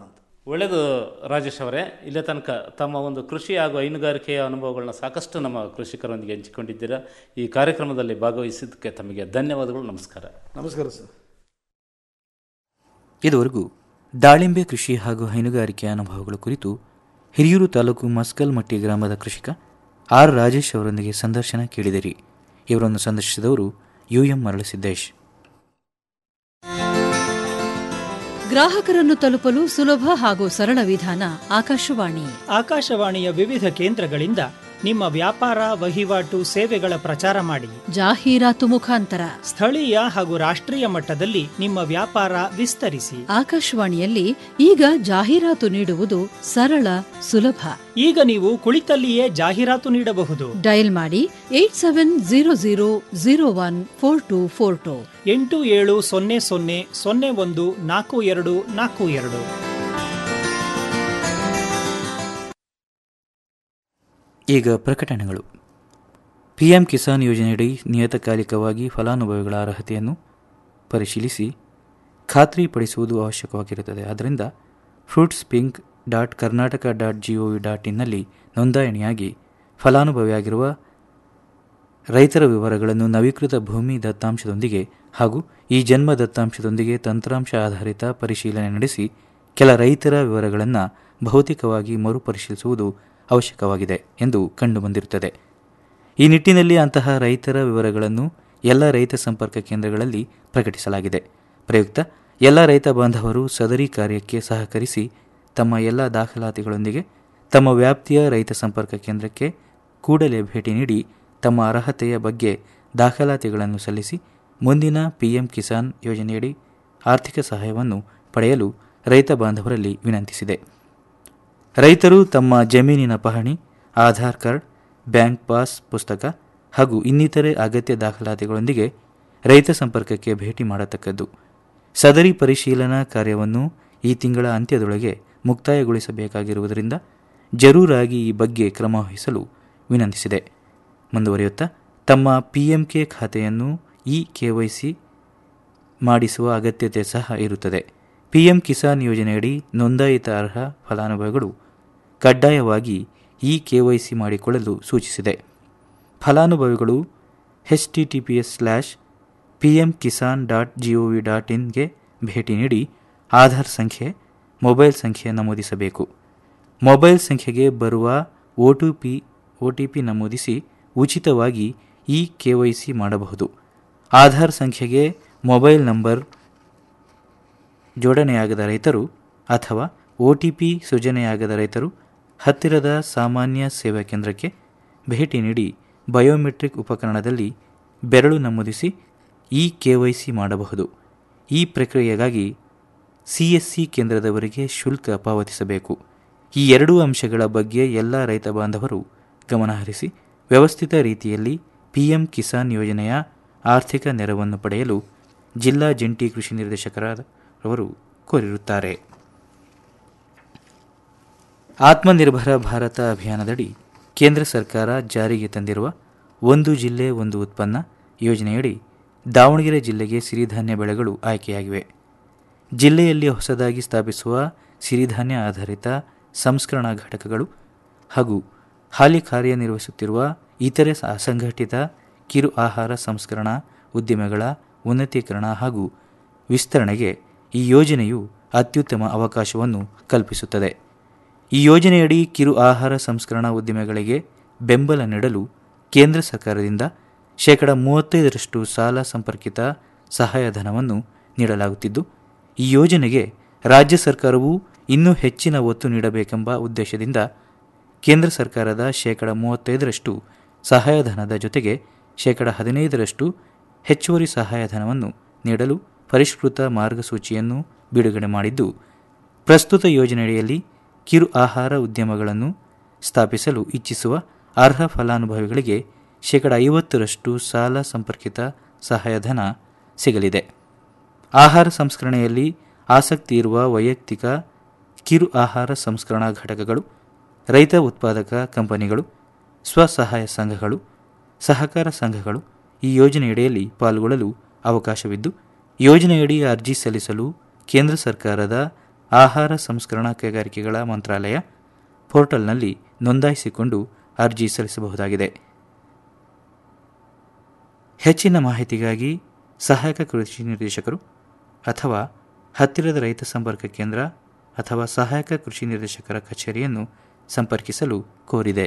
Speaker 3: ಒಳ್ಳೆಯದು ರಾಜೇಶ್ ಅವರೇ ಇಲ್ಲೇ ತನಕ ತಮ್ಮ ಒಂದು ಕೃಷಿ ಹಾಗೂ ಹೈನುಗಾರಿಕೆಯ ಅನುಭವಗಳನ್ನ ಸಾಕಷ್ಟು ನಮ್ಮ ಕೃಷಿಕರೊಂದಿಗೆ ಹಂಚಿಕೊಂಡಿದ್ದೀರಾ ಈ ಕಾರ್ಯಕ್ರಮದಲ್ಲಿ ಭಾಗವಹಿಸಿದ್ದಕ್ಕೆ ತಮಗೆ ಧನ್ಯವಾದಗಳು ನಮಸ್ಕಾರ
Speaker 21: ನಮಸ್ಕಾರ ಸರ್
Speaker 4: ಇದುವರೆಗೂ ದಾಳಿಂಬೆ ಕೃಷಿ ಹಾಗೂ ಹೈನುಗಾರಿಕೆ ಅನುಭವಗಳ ಕುರಿತು ಹಿರಿಯೂರು ತಾಲೂಕು ಮಸ್ಕಲ್ಮಟ್ಟಿ ಗ್ರಾಮದ ಕೃಷಿಕ ಆರ್ ರಾಜೇಶ್ ಅವರೊಂದಿಗೆ ಸಂದರ್ಶನ ಕೇಳಿದಿರಿ ಇವರನ್ನು ಸಂದರ್ಶಿಸಿದವರು ಯು ಎಂ ಮರಳಸಿದ್ದೇಶ್
Speaker 1: ಗ್ರಾಹಕರನ್ನು ತಲುಪಲು ಸುಲಭ ಹಾಗೂ ಸರಳ ವಿಧಾನ ಆಕಾಶವಾಣಿ
Speaker 22: ಆಕಾಶವಾಣಿಯ ವಿವಿಧ ಕೇಂದ್ರಗಳಿಂದ ನಿಮ್ಮ ವ್ಯಾಪಾರ ವಹಿವಾಟು ಸೇವೆಗಳ ಪ್ರಚಾರ ಮಾಡಿ
Speaker 1: ಜಾಹೀರಾತು ಮುಖಾಂತರ
Speaker 22: ಸ್ಥಳೀಯ ಹಾಗೂ ರಾಷ್ಟ್ರೀಯ ಮಟ್ಟದಲ್ಲಿ ನಿಮ್ಮ ವ್ಯಾಪಾರ ವಿಸ್ತರಿಸಿ
Speaker 1: ಆಕಾಶವಾಣಿಯಲ್ಲಿ ಈಗ ಜಾಹೀರಾತು ನೀಡುವುದು ಸರಳ ಸುಲಭ
Speaker 22: ಈಗ ನೀವು ಕುಳಿತಲ್ಲಿಯೇ ಜಾಹೀರಾತು ನೀಡಬಹುದು
Speaker 1: ಡಯಲ್ ಮಾಡಿ eight seven zero zero zero one four two four two
Speaker 22: ಎಂಟು ಏಳು ಸೊನ್ನೆ ಸೊನ್ನೆ ಸೊನ್ನೆ ಒಂದು ನಾಲ್ಕು ಎರಡು ನಾಲ್ಕು ಎರಡು
Speaker 4: ಈಗ ಪ್ರಕಟಣೆಗಳು ಪಿಎಂ ಕಿಸಾನ್ ಯೋಜನೆಯಡಿ ನಿಯತಕಾಲಿಕವಾಗಿ ಫಲಾನುಭವಿಗಳ ಅರ್ಹತೆಯನ್ನು ಪರಿಶೀಲಿಸಿ ಖಾತ್ರಿಪಡಿಸುವುದು ಅವಶ್ಯಕವಾಗಿರುತ್ತದೆ ಆದ್ದರಿಂದ fruits pink dot Karnataka dot G O V dot ಇನ್ನಲ್ಲಿ ನೋಂದಣಿಯಾಗಿ ಫಲಾನುಭವಿಯಾಗಿರುವ ರೈತರ ವಿವರಗಳನ್ನು ನವೀಕೃತ ಭೂಮಿ ದತ್ತಾಂಶದೊಂದಿಗೆ ಹಾಗೂ ಈ ಜನ್ಮ ದತ್ತಾಂಶದೊಂದಿಗೆ ತಂತ್ರಾಂಶ ಆಧಾರಿತ ಪರಿಶೀಲನೆ ನಡೆಸಿ ಕೆಲ ರೈತರ ವಿವರಗಳನ್ನು ಭೌತಿಕವಾಗಿ ಮರುಪರಿಶೀಲಿಸುವುದು ಅವಶ್ಯಕವಾಗಿದೆ ಎಂದು ಕಂಡುಬಂದಿರುತ್ತದೆ ಈ ನಿಟ್ಟಿನಲ್ಲಿ ಅಂತಹ ರೈತರ ವಿವರಗಳನ್ನು ಎಲ್ಲ ರೈತ ಸಂಪರ್ಕ ಕೇಂದ್ರಗಳಲ್ಲಿ ಪ್ರಕಟಿಸಲಾಗಿದೆ ಪ್ರಯುಕ್ತ ಎಲ್ಲ ರೈತ ಬಾಂಧವರು ಸದರಿ ಕಾರ್ಯಕ್ಕೆ ಸಹಕರಿಸಿ ತಮ್ಮ ಎಲ್ಲ ದಾಖಲಾತಿಗಳೊಂದಿಗೆ ತಮ್ಮ ವ್ಯಾಪ್ತಿಯ ರೈತ ಸಂಪರ್ಕ ಕೇಂದ್ರಕ್ಕೆ ಕೂಡಲೇ ಭೇಟಿ ನೀಡಿ ತಮ್ಮ ಅರ್ಹತೆಯ ಬಗ್ಗೆ ದಾಖಲಾತಿಗಳನ್ನು ಸಲ್ಲಿಸಿ ಮುಂದಿನ ಪಿಎಂ ಕಿಸಾನ್ ಯೋಜನೆಯಡಿ ಆರ್ಥಿಕ ಸಹಾಯವನ್ನು ಪಡೆಯಲು ರೈತ ಬಾಂಧವರಲ್ಲಿ ವಿನಂತಿಸಿದೆ ರೈತರು ತಮ್ಮ ಜಮೀನಿನ ಪಹಣಿ ಆಧಾರ್ ಕಾರ್ಡ್ ಬ್ಯಾಂಕ್ ಪಾಸ್ ಪುಸ್ತಕ ಹಾಗೂ ಇನ್ನಿತರೆ ಅಗತ್ಯ ದಾಖಲಾತಿಗಳೊಂದಿಗೆ ರೈತ ಸಂಪರ್ಕಕ್ಕೆ ಭೇಟಿ ಮಾಡತಕ್ಕದ್ದು ಸದರಿ ಪರಿಶೀಲನಾ ಕಾರ್ಯವನ್ನು ಈ ತಿಂಗಳ ಅಂತ್ಯದೊಳಗೆ ಮುಕ್ತಾಯಗೊಳಿಸಬೇಕಾಗಿರುವುದರಿಂದ ಜರೂರಾಗಿ ಈ ಬಗ್ಗೆ ಕ್ರಮ ವಹಿಸಲು ವಿನಂತಿಸಿದೆ ಮುಂದುವರಿಯುತ್ತಾ ತಮ್ಮ ಪಿಎಂಕೆ ಖಾತೆಯನ್ನು ಇ ಕೆವೈಸಿ ಮಾಡಿಸುವ ಅಗತ್ಯತೆ ಸಹ ಇರುತ್ತದೆ ಪಿಎಂ ಕಿಸಾನ್ ಯೋಜನೆಯಡಿ ನೋಂದಾಯಿತ ಅರ್ಹ ಫಲಾನುಭವಿಗಳು ಕಡ್ಡಾಯವಾಗಿ ಇ ಕೆವೈಸಿ ಮಾಡಿಕೊಳ್ಳಲು ಸೂಚಿಸಿದೆ ಫಲಾನುಭವಿಗಳು H T T P S slash P M Kisan dot G O V dot ಇನ್ಗೆ ಭೇಟಿ ನೀಡಿ ಆಧಾರ್ ಸಂಖ್ಯೆ ಮೊಬೈಲ್ ಸಂಖ್ಯೆ ನಮೂದಿಸಬೇಕು ಮೊಬೈಲ್ ಸಂಖ್ಯೆಗೆ ಬರುವ O T P O T P ನಮೂದಿಸಿ ಉಚಿತವಾಗಿ ಇ ಕೆವೈಸಿ ಮಾಡಬಹುದು ಆಧಾರ್ ಸಂಖ್ಯೆಗೆ ಮೊಬೈಲ್ ನಂಬರ್ ಜೋಡಣೆಯಾಗದ ರೈತರು ಅಥವಾ ಒ ಟಿ ಪಿ ಸೃಜನೆಯಾಗದ ರೈತರು ಹತ್ತಿರದ ಸಾಮಾನ್ಯ ಸೇವಾ ಕೇಂದ್ರಕ್ಕೆ ಭೇಟಿ ನೀಡಿ ಬಯೋಮೆಟ್ರಿಕ್ ಉಪಕರಣದಲ್ಲಿ ಬೆರಳು ನಮೂದಿಸಿ ಇ ಕೆವೈಸಿ ಮಾಡಬಹುದು ಈ ಪ್ರಕ್ರಿಯೆಗಾಗಿ ಸಿಎಸ್ಸಿ ಕೇಂದ್ರದವರಿಗೆ ಶುಲ್ಕ ಪಾವತಿಸಬೇಕು ಈ ಎರಡೂ ಅಂಶಗಳ ಬಗ್ಗೆ ಎಲ್ಲ ರೈತ ಬಾಂಧವರು ಗಮನಹರಿಸಿ ವ್ಯವಸ್ಥಿತ ರೀತಿಯಲ್ಲಿ ಪಿಎಂ ಕಿಸಾನ್ ಯೋಜನೆಯ ಆರ್ಥಿಕ ನೆರವನ್ನು ಪಡೆಯಲು ಜಿಲ್ಲಾ ಜಂಟಿ ಕೃಷಿ ನಿರ್ದೇಶಕರವರು ಕೋರಿರುತ್ತಾರೆ ಆತ್ಮನಿರ್ಭರ ಭಾರತ ಅಭಿಯಾನದಡಿ ಕೇಂದ್ರ ಸರ್ಕಾರ ಜಾರಿಗೆ ತಂದಿರುವ ಒಂದು ಜಿಲ್ಲೆ ಒಂದು ಉತ್ಪನ್ನ ಯೋಜನೆಯಡಿ ದಾವಣಗೆರೆ ಜಿಲ್ಲೆಗೆ ಸಿರಿಧಾನ್ಯ ಬೆಳೆಗಳು ಆಯ್ಕೆಯಾಗಿವೆ ಜಿಲ್ಲೆಯಲ್ಲಿ ಹೊಸದಾಗಿ ಸ್ಥಾಪಿಸುವ ಸಿರಿಧಾನ್ಯ ಆಧಾರಿತ ಸಂಸ್ಕರಣಾ ಘಟಕಗಳು ಹಾಗೂ ಹಾಲಿ ಕಾರ್ಯನಿರ್ವಹಿಸುತ್ತಿರುವ ಇತರೆ ಅಸಂಘಟಿತ ಕಿರು ಆಹಾರ ಸಂಸ್ಕರಣಾ ಉದ್ಯಮಗಳ ಉನ್ನತೀಕರಣ ಹಾಗೂ ವಿಸ್ತರಣೆಗೆ ಈ ಯೋಜನೆಯು ಅತ್ಯುತ್ತಮ ಅವಕಾಶವನ್ನು ಕಲ್ಪಿಸುತ್ತದೆ ಈ ಯೋಜನೆಯಡಿ ಕಿರು ಆಹಾರ ಸಂಸ್ಕರಣಾ ಉದ್ಯಮಗಳಿಗೆ ಬೆಂಬಲ ನೀಡಲು ಕೇಂದ್ರ ಸರ್ಕಾರದಿಂದ ಶೇಕಡ ಮೂವತ್ತೈದರಷ್ಟು ಸಾಲ ಸಂಪರ್ಕಿತ ಸಹಾಯಧನವನ್ನು ನೀಡಲಾಗುತ್ತಿದ್ದು ಈ ಯೋಜನೆಗೆ ರಾಜ್ಯ ಸರ್ಕಾರವು ಇನ್ನೂ ಹೆಚ್ಚಿನ ಒತ್ತು ನೀಡಬೇಕೆಂಬ ಉದ್ದೇಶದಿಂದ ಕೇಂದ್ರ ಸರ್ಕಾರದ ಶೇಕಡ ಮೂವತ್ತೈದರಷ್ಟು ಸಹಾಯಧನದ ಜೊತೆಗೆ ಶೇಕಡ ಹದಿನೈದರಷ್ಟು ಹೆಚ್ಚುವರಿ ಸಹಾಯಧನವನ್ನು ನೀಡಲು ಪರಿಷ್ಕೃತ ಮಾರ್ಗಸೂಚಿಯನ್ನು ಬಿಡುಗಡೆ ಮಾಡಿದ್ದು ಪ್ರಸ್ತುತ ಯೋಜನೆಯಡಿಯಲ್ಲಿ ಕಿರು ಆಹಾರ ಉದ್ಯಮಗಳನ್ನು ಸ್ಥಾಪಿಸಲು ಇಚ್ಛಿಸುವ ಅರ್ಹ ಫಲಾನುಭವಿಗಳಿಗೆ ಶೇಕಡ ಐವತ್ತರಷ್ಟು ಸಾಲ ಸಂಪರ್ಕಿತ ಸಹಾಯಧನ ಸಿಗಲಿದೆ ಆಹಾರ ಸಂಸ್ಕರಣೆಯಲ್ಲಿ ಆಸಕ್ತಿ ಇರುವ ವೈಯಕ್ತಿಕ ಕಿರು ಆಹಾರ ಸಂಸ್ಕರಣಾ ಘಟಕಗಳು ರೈತ ಉತ್ಪಾದಕ ಕಂಪನಿಗಳು ಸ್ವಸಹಾಯ ಸಂಘಗಳು ಸಹಕಾರ ಸಂಘಗಳು ಈ ಯೋಜನೆಯಡಿಯಲ್ಲಿ ಪಾಲ್ಗೊಳ್ಳಲು ಅವಕಾಶವಿದ್ದು ಯೋಜನೆಯಡಿ ಅರ್ಜಿ ಸಲ್ಲಿಸಲು ಕೇಂದ್ರ ಸರ್ಕಾರದ ಆಹಾರ ಸಂಸ್ಕರಣಾ ಕೈಗಾರಿಕೆಗಳ ಮಂತ್ರಾಲಯ ಪೋರ್ಟಲ್ನಲ್ಲಿ ನೋಂದಾಯಿಸಿಕೊಂಡು ಅರ್ಜಿ ಸಲ್ಲಿಸಬಹುದಾಗಿದೆ ಹೆಚ್ಚಿನ ಮಾಹಿತಿಗಾಗಿ ಸಹಾಯಕ ಕೃಷಿ ನಿರ್ದೇಶಕರು ಅಥವಾ ಹತ್ತಿರದ ರೈತ ಸಂಪರ್ಕ ಕೇಂದ್ರ ಅಥವಾ ಸಹಾಯಕ ಕೃಷಿ ನಿರ್ದೇಶಕರ ಕಚೇರಿಯನ್ನು ಸಂಪರ್ಕಿಸಲು ಕೋರಿದೆ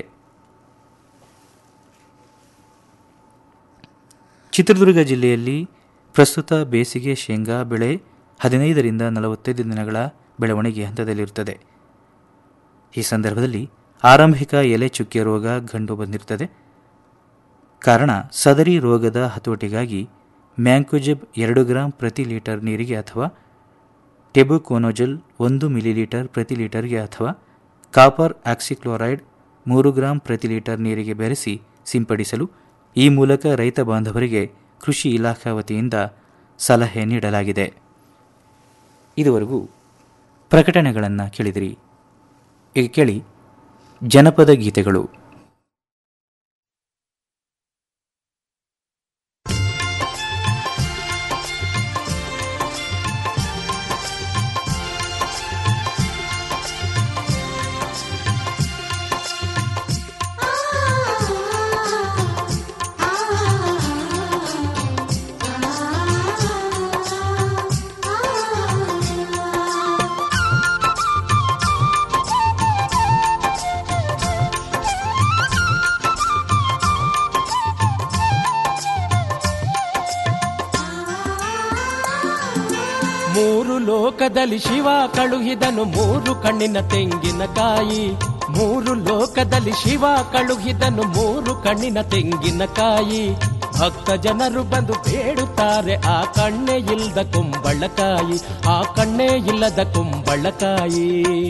Speaker 4: ಚಿತ್ರದುರ್ಗ ಜಿಲ್ಲೆಯಲ್ಲಿ ಪ್ರಸ್ತುತ ಬೇಸಿಗೆ ಶೇಂಗಾ ಬೆಳೆ ಹದಿನೈದರಿಂದ ನಲವತ್ತೈದು ದಿನಗಳ ಬೆಳವಣಿಗೆ ಹಂತದಲ್ಲಿರುತ್ತದೆ ಈ ಸಂದರ್ಭದಲ್ಲಿ ಆರಂಭಿಕ ಎಲೆ ಚುಕ್ಕೆ ರೋಗ ಕಂಡು ಬಂದಿರುತ್ತದೆ ಕಾರಣ ಸದರಿ ರೋಗದ ಹತೋಟಿಗಾಗಿ ಮ್ಯಾಂಕೋಜೆಬ್ ಎರಡು ಗ್ರಾಂ ಪ್ರತಿ ಲೀಟರ್ ನೀರಿಗೆ ಅಥವಾ ಟೆಬುಕೋನೋಜಲ್ ಒಂದು ಮಿಲಿಲೀಟರ್ ಪ್ರತಿ ಲೀಟರ್ಗೆ ಅಥವಾ ಕಾಪರ್ ಆಕ್ಸಿಕ್ಲೋರೈಡ್ ಮೂರು ಗ್ರಾಂ ಪ್ರತಿ ಲೀಟರ್ ನೀರಿಗೆ ಬೆರೆಸಿ ಸಿಂಪಡಿಸಲು ಈ ಮೂಲಕ ರೈತ ಬಾಂಧವರಿಗೆ ಕೃಷಿ ಇಲಾಖಾ ವತಿಯಿಂದ ಸಲಹೆ ನೀಡಲಾಗಿದೆ ಇದುವರೆಗೂ ಪ್ರಕಟಣೆಗಳನ್ನು ಕೇಳಿದಿರಿ ಈಗ ಕೇಳಿ ಜನಪದ ಗೀತೆಗಳು
Speaker 2: ಮೂರು ಲೋಕದಲ್ಲಿ ಶಿವ ಕಳುಹಿದನು ಮೂರು ಕಣ್ಣಿನ ತೆಂಗಿನಕಾಯಿ ಮೂರು ಲೋಕದಲ್ಲಿ ಶಿವ ಕಳುಹಿದನು ಮೂರು ಕಣ್ಣಿನ ತೆಂಗಿನಕಾಯಿ ಭಕ್ತ ಜನರು ಬಂದು ಬೇಡುತ್ತಾರೆ ಆ ಕಣ್ಣೇ ಇಲ್ಲದ ಕುಂಬಳಕಾಯಿ ಆ ಕಣ್ಣೇ ಇಲ್ಲದ ಕುಂಬಳಕಾಯಿ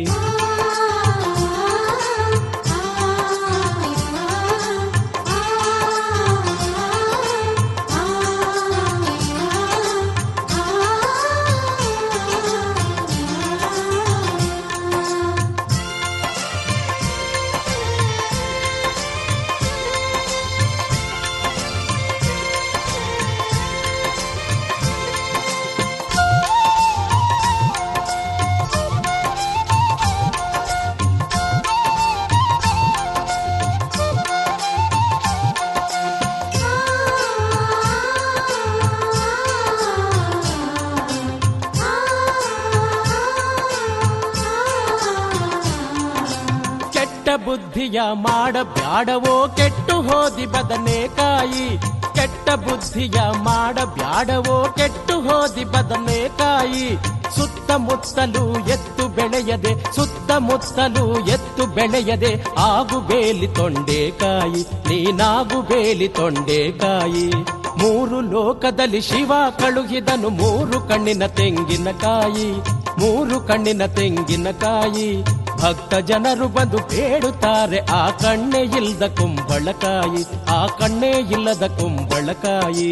Speaker 2: ಕೆಟ್ಟ ಬುದ್ಧಿಯ ಮಾಡಬ್ಯಾಡವೋ ಕೆಟ್ಟು ಹೋದಿ ಬದನೆಕಾಯಿ ಕೆಟ್ಟ ಬುದ್ಧಿಯ ಮಾಡಬ್ಯಾಡವೋ ಕೆಟ್ಟು ಹೋದಿ ಬದನೆಕಾಯಿ ಸುತ್ತಮುತ್ತಲು ಎತ್ತು ಬೆಳೆಯದೆ ಸುತ್ತಮುತ್ತಲು ಎತ್ತು ಬೆಳೆಯದೆ ಆಗು ಬೇಲಿ ತೊಂಡೆಕಾಯಿ ನೀನಾಗು ಬೇಲಿ ತೊಂಡೆಕಾಯಿ ಮೂರು ಲೋಕದಲ್ಲಿ ಶಿವ ಕಳುಹಿದನು ಮೂರು ಕಣ್ಣಿನ ತೆಂಗಿನಕಾಯಿ ಮೂರು ಕಣ್ಣಿನ ತೆಂಗಿನಕಾಯಿ ಭಕ್ತ ಜನರು ಬಂದು ಬೇಡುತ್ತಾರೆ ಆ ಕಣ್ಣೇ ಇಲ್ಲದ ಕುಂಬಳಕಾಯಿ ಆ ಕಣ್ಣೇ ಇಲ್ಲದ ಕುಂಬಳಕಾಯಿ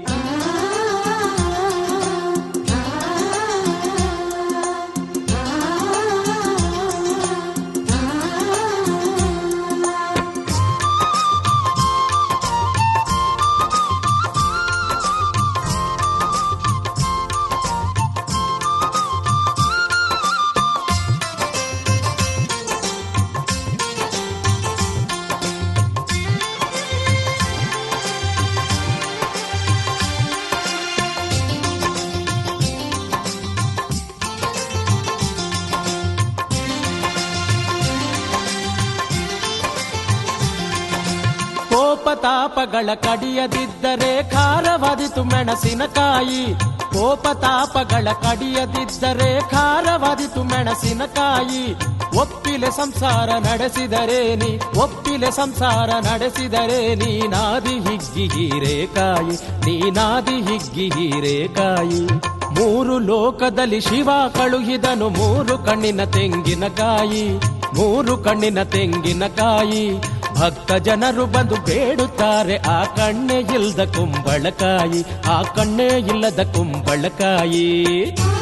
Speaker 2: ಕೋಪತಾಪಗಳ ಕಡಿಯದಿದ್ದರೆ ಖಾರವಾದಿತು ಮೆಣಸಿನಕಾಯಿ ಕೋಪತಾಪಗಳ ಕಡಿಯದಿದ್ದರೆ ಖಾರವಾದಿತು ಮೆಣಸಿನಕಾಯಿ ಒಪ್ಪಿಲೆ ಸಂಸಾರ ನಡೆಸಿದರೆ ನೀ ಒಪ್ಪಿಲೆ ಸಂಸಾರ ನಡೆಸಿದರೆ ನೀನಾದಿ ಹಿಗ್ಗಿ ಹೀರೇಕಾಯಿ ನೀನಾದಿ ಹಿಗ್ಗಿ ಹೀರೇಕಾಯಿ ಮೂರು ಲೋಕದಲ್ಲಿ ಶಿವ ಕಳುಹಿದನು ಮೂರು ಕಣ್ಣಿನ ತೆಂಗಿನಕಾಯಿ ಮೂರು ಕಣ್ಣಿನ ತೆಂಗಿನಕಾಯಿ ಭಕ್ತ ಜನರು ಬಂದು ಬೇಡುತ್ತಾರೆ ಆ ಕಣ್ಣೇ ಇಲ್ಲದ ಕುಂಬಳಕಾಯಿ ಆ ಕಣ್ಣೇ ಇಲ್ಲದ ಕುಂಬಳಕಾಯಿ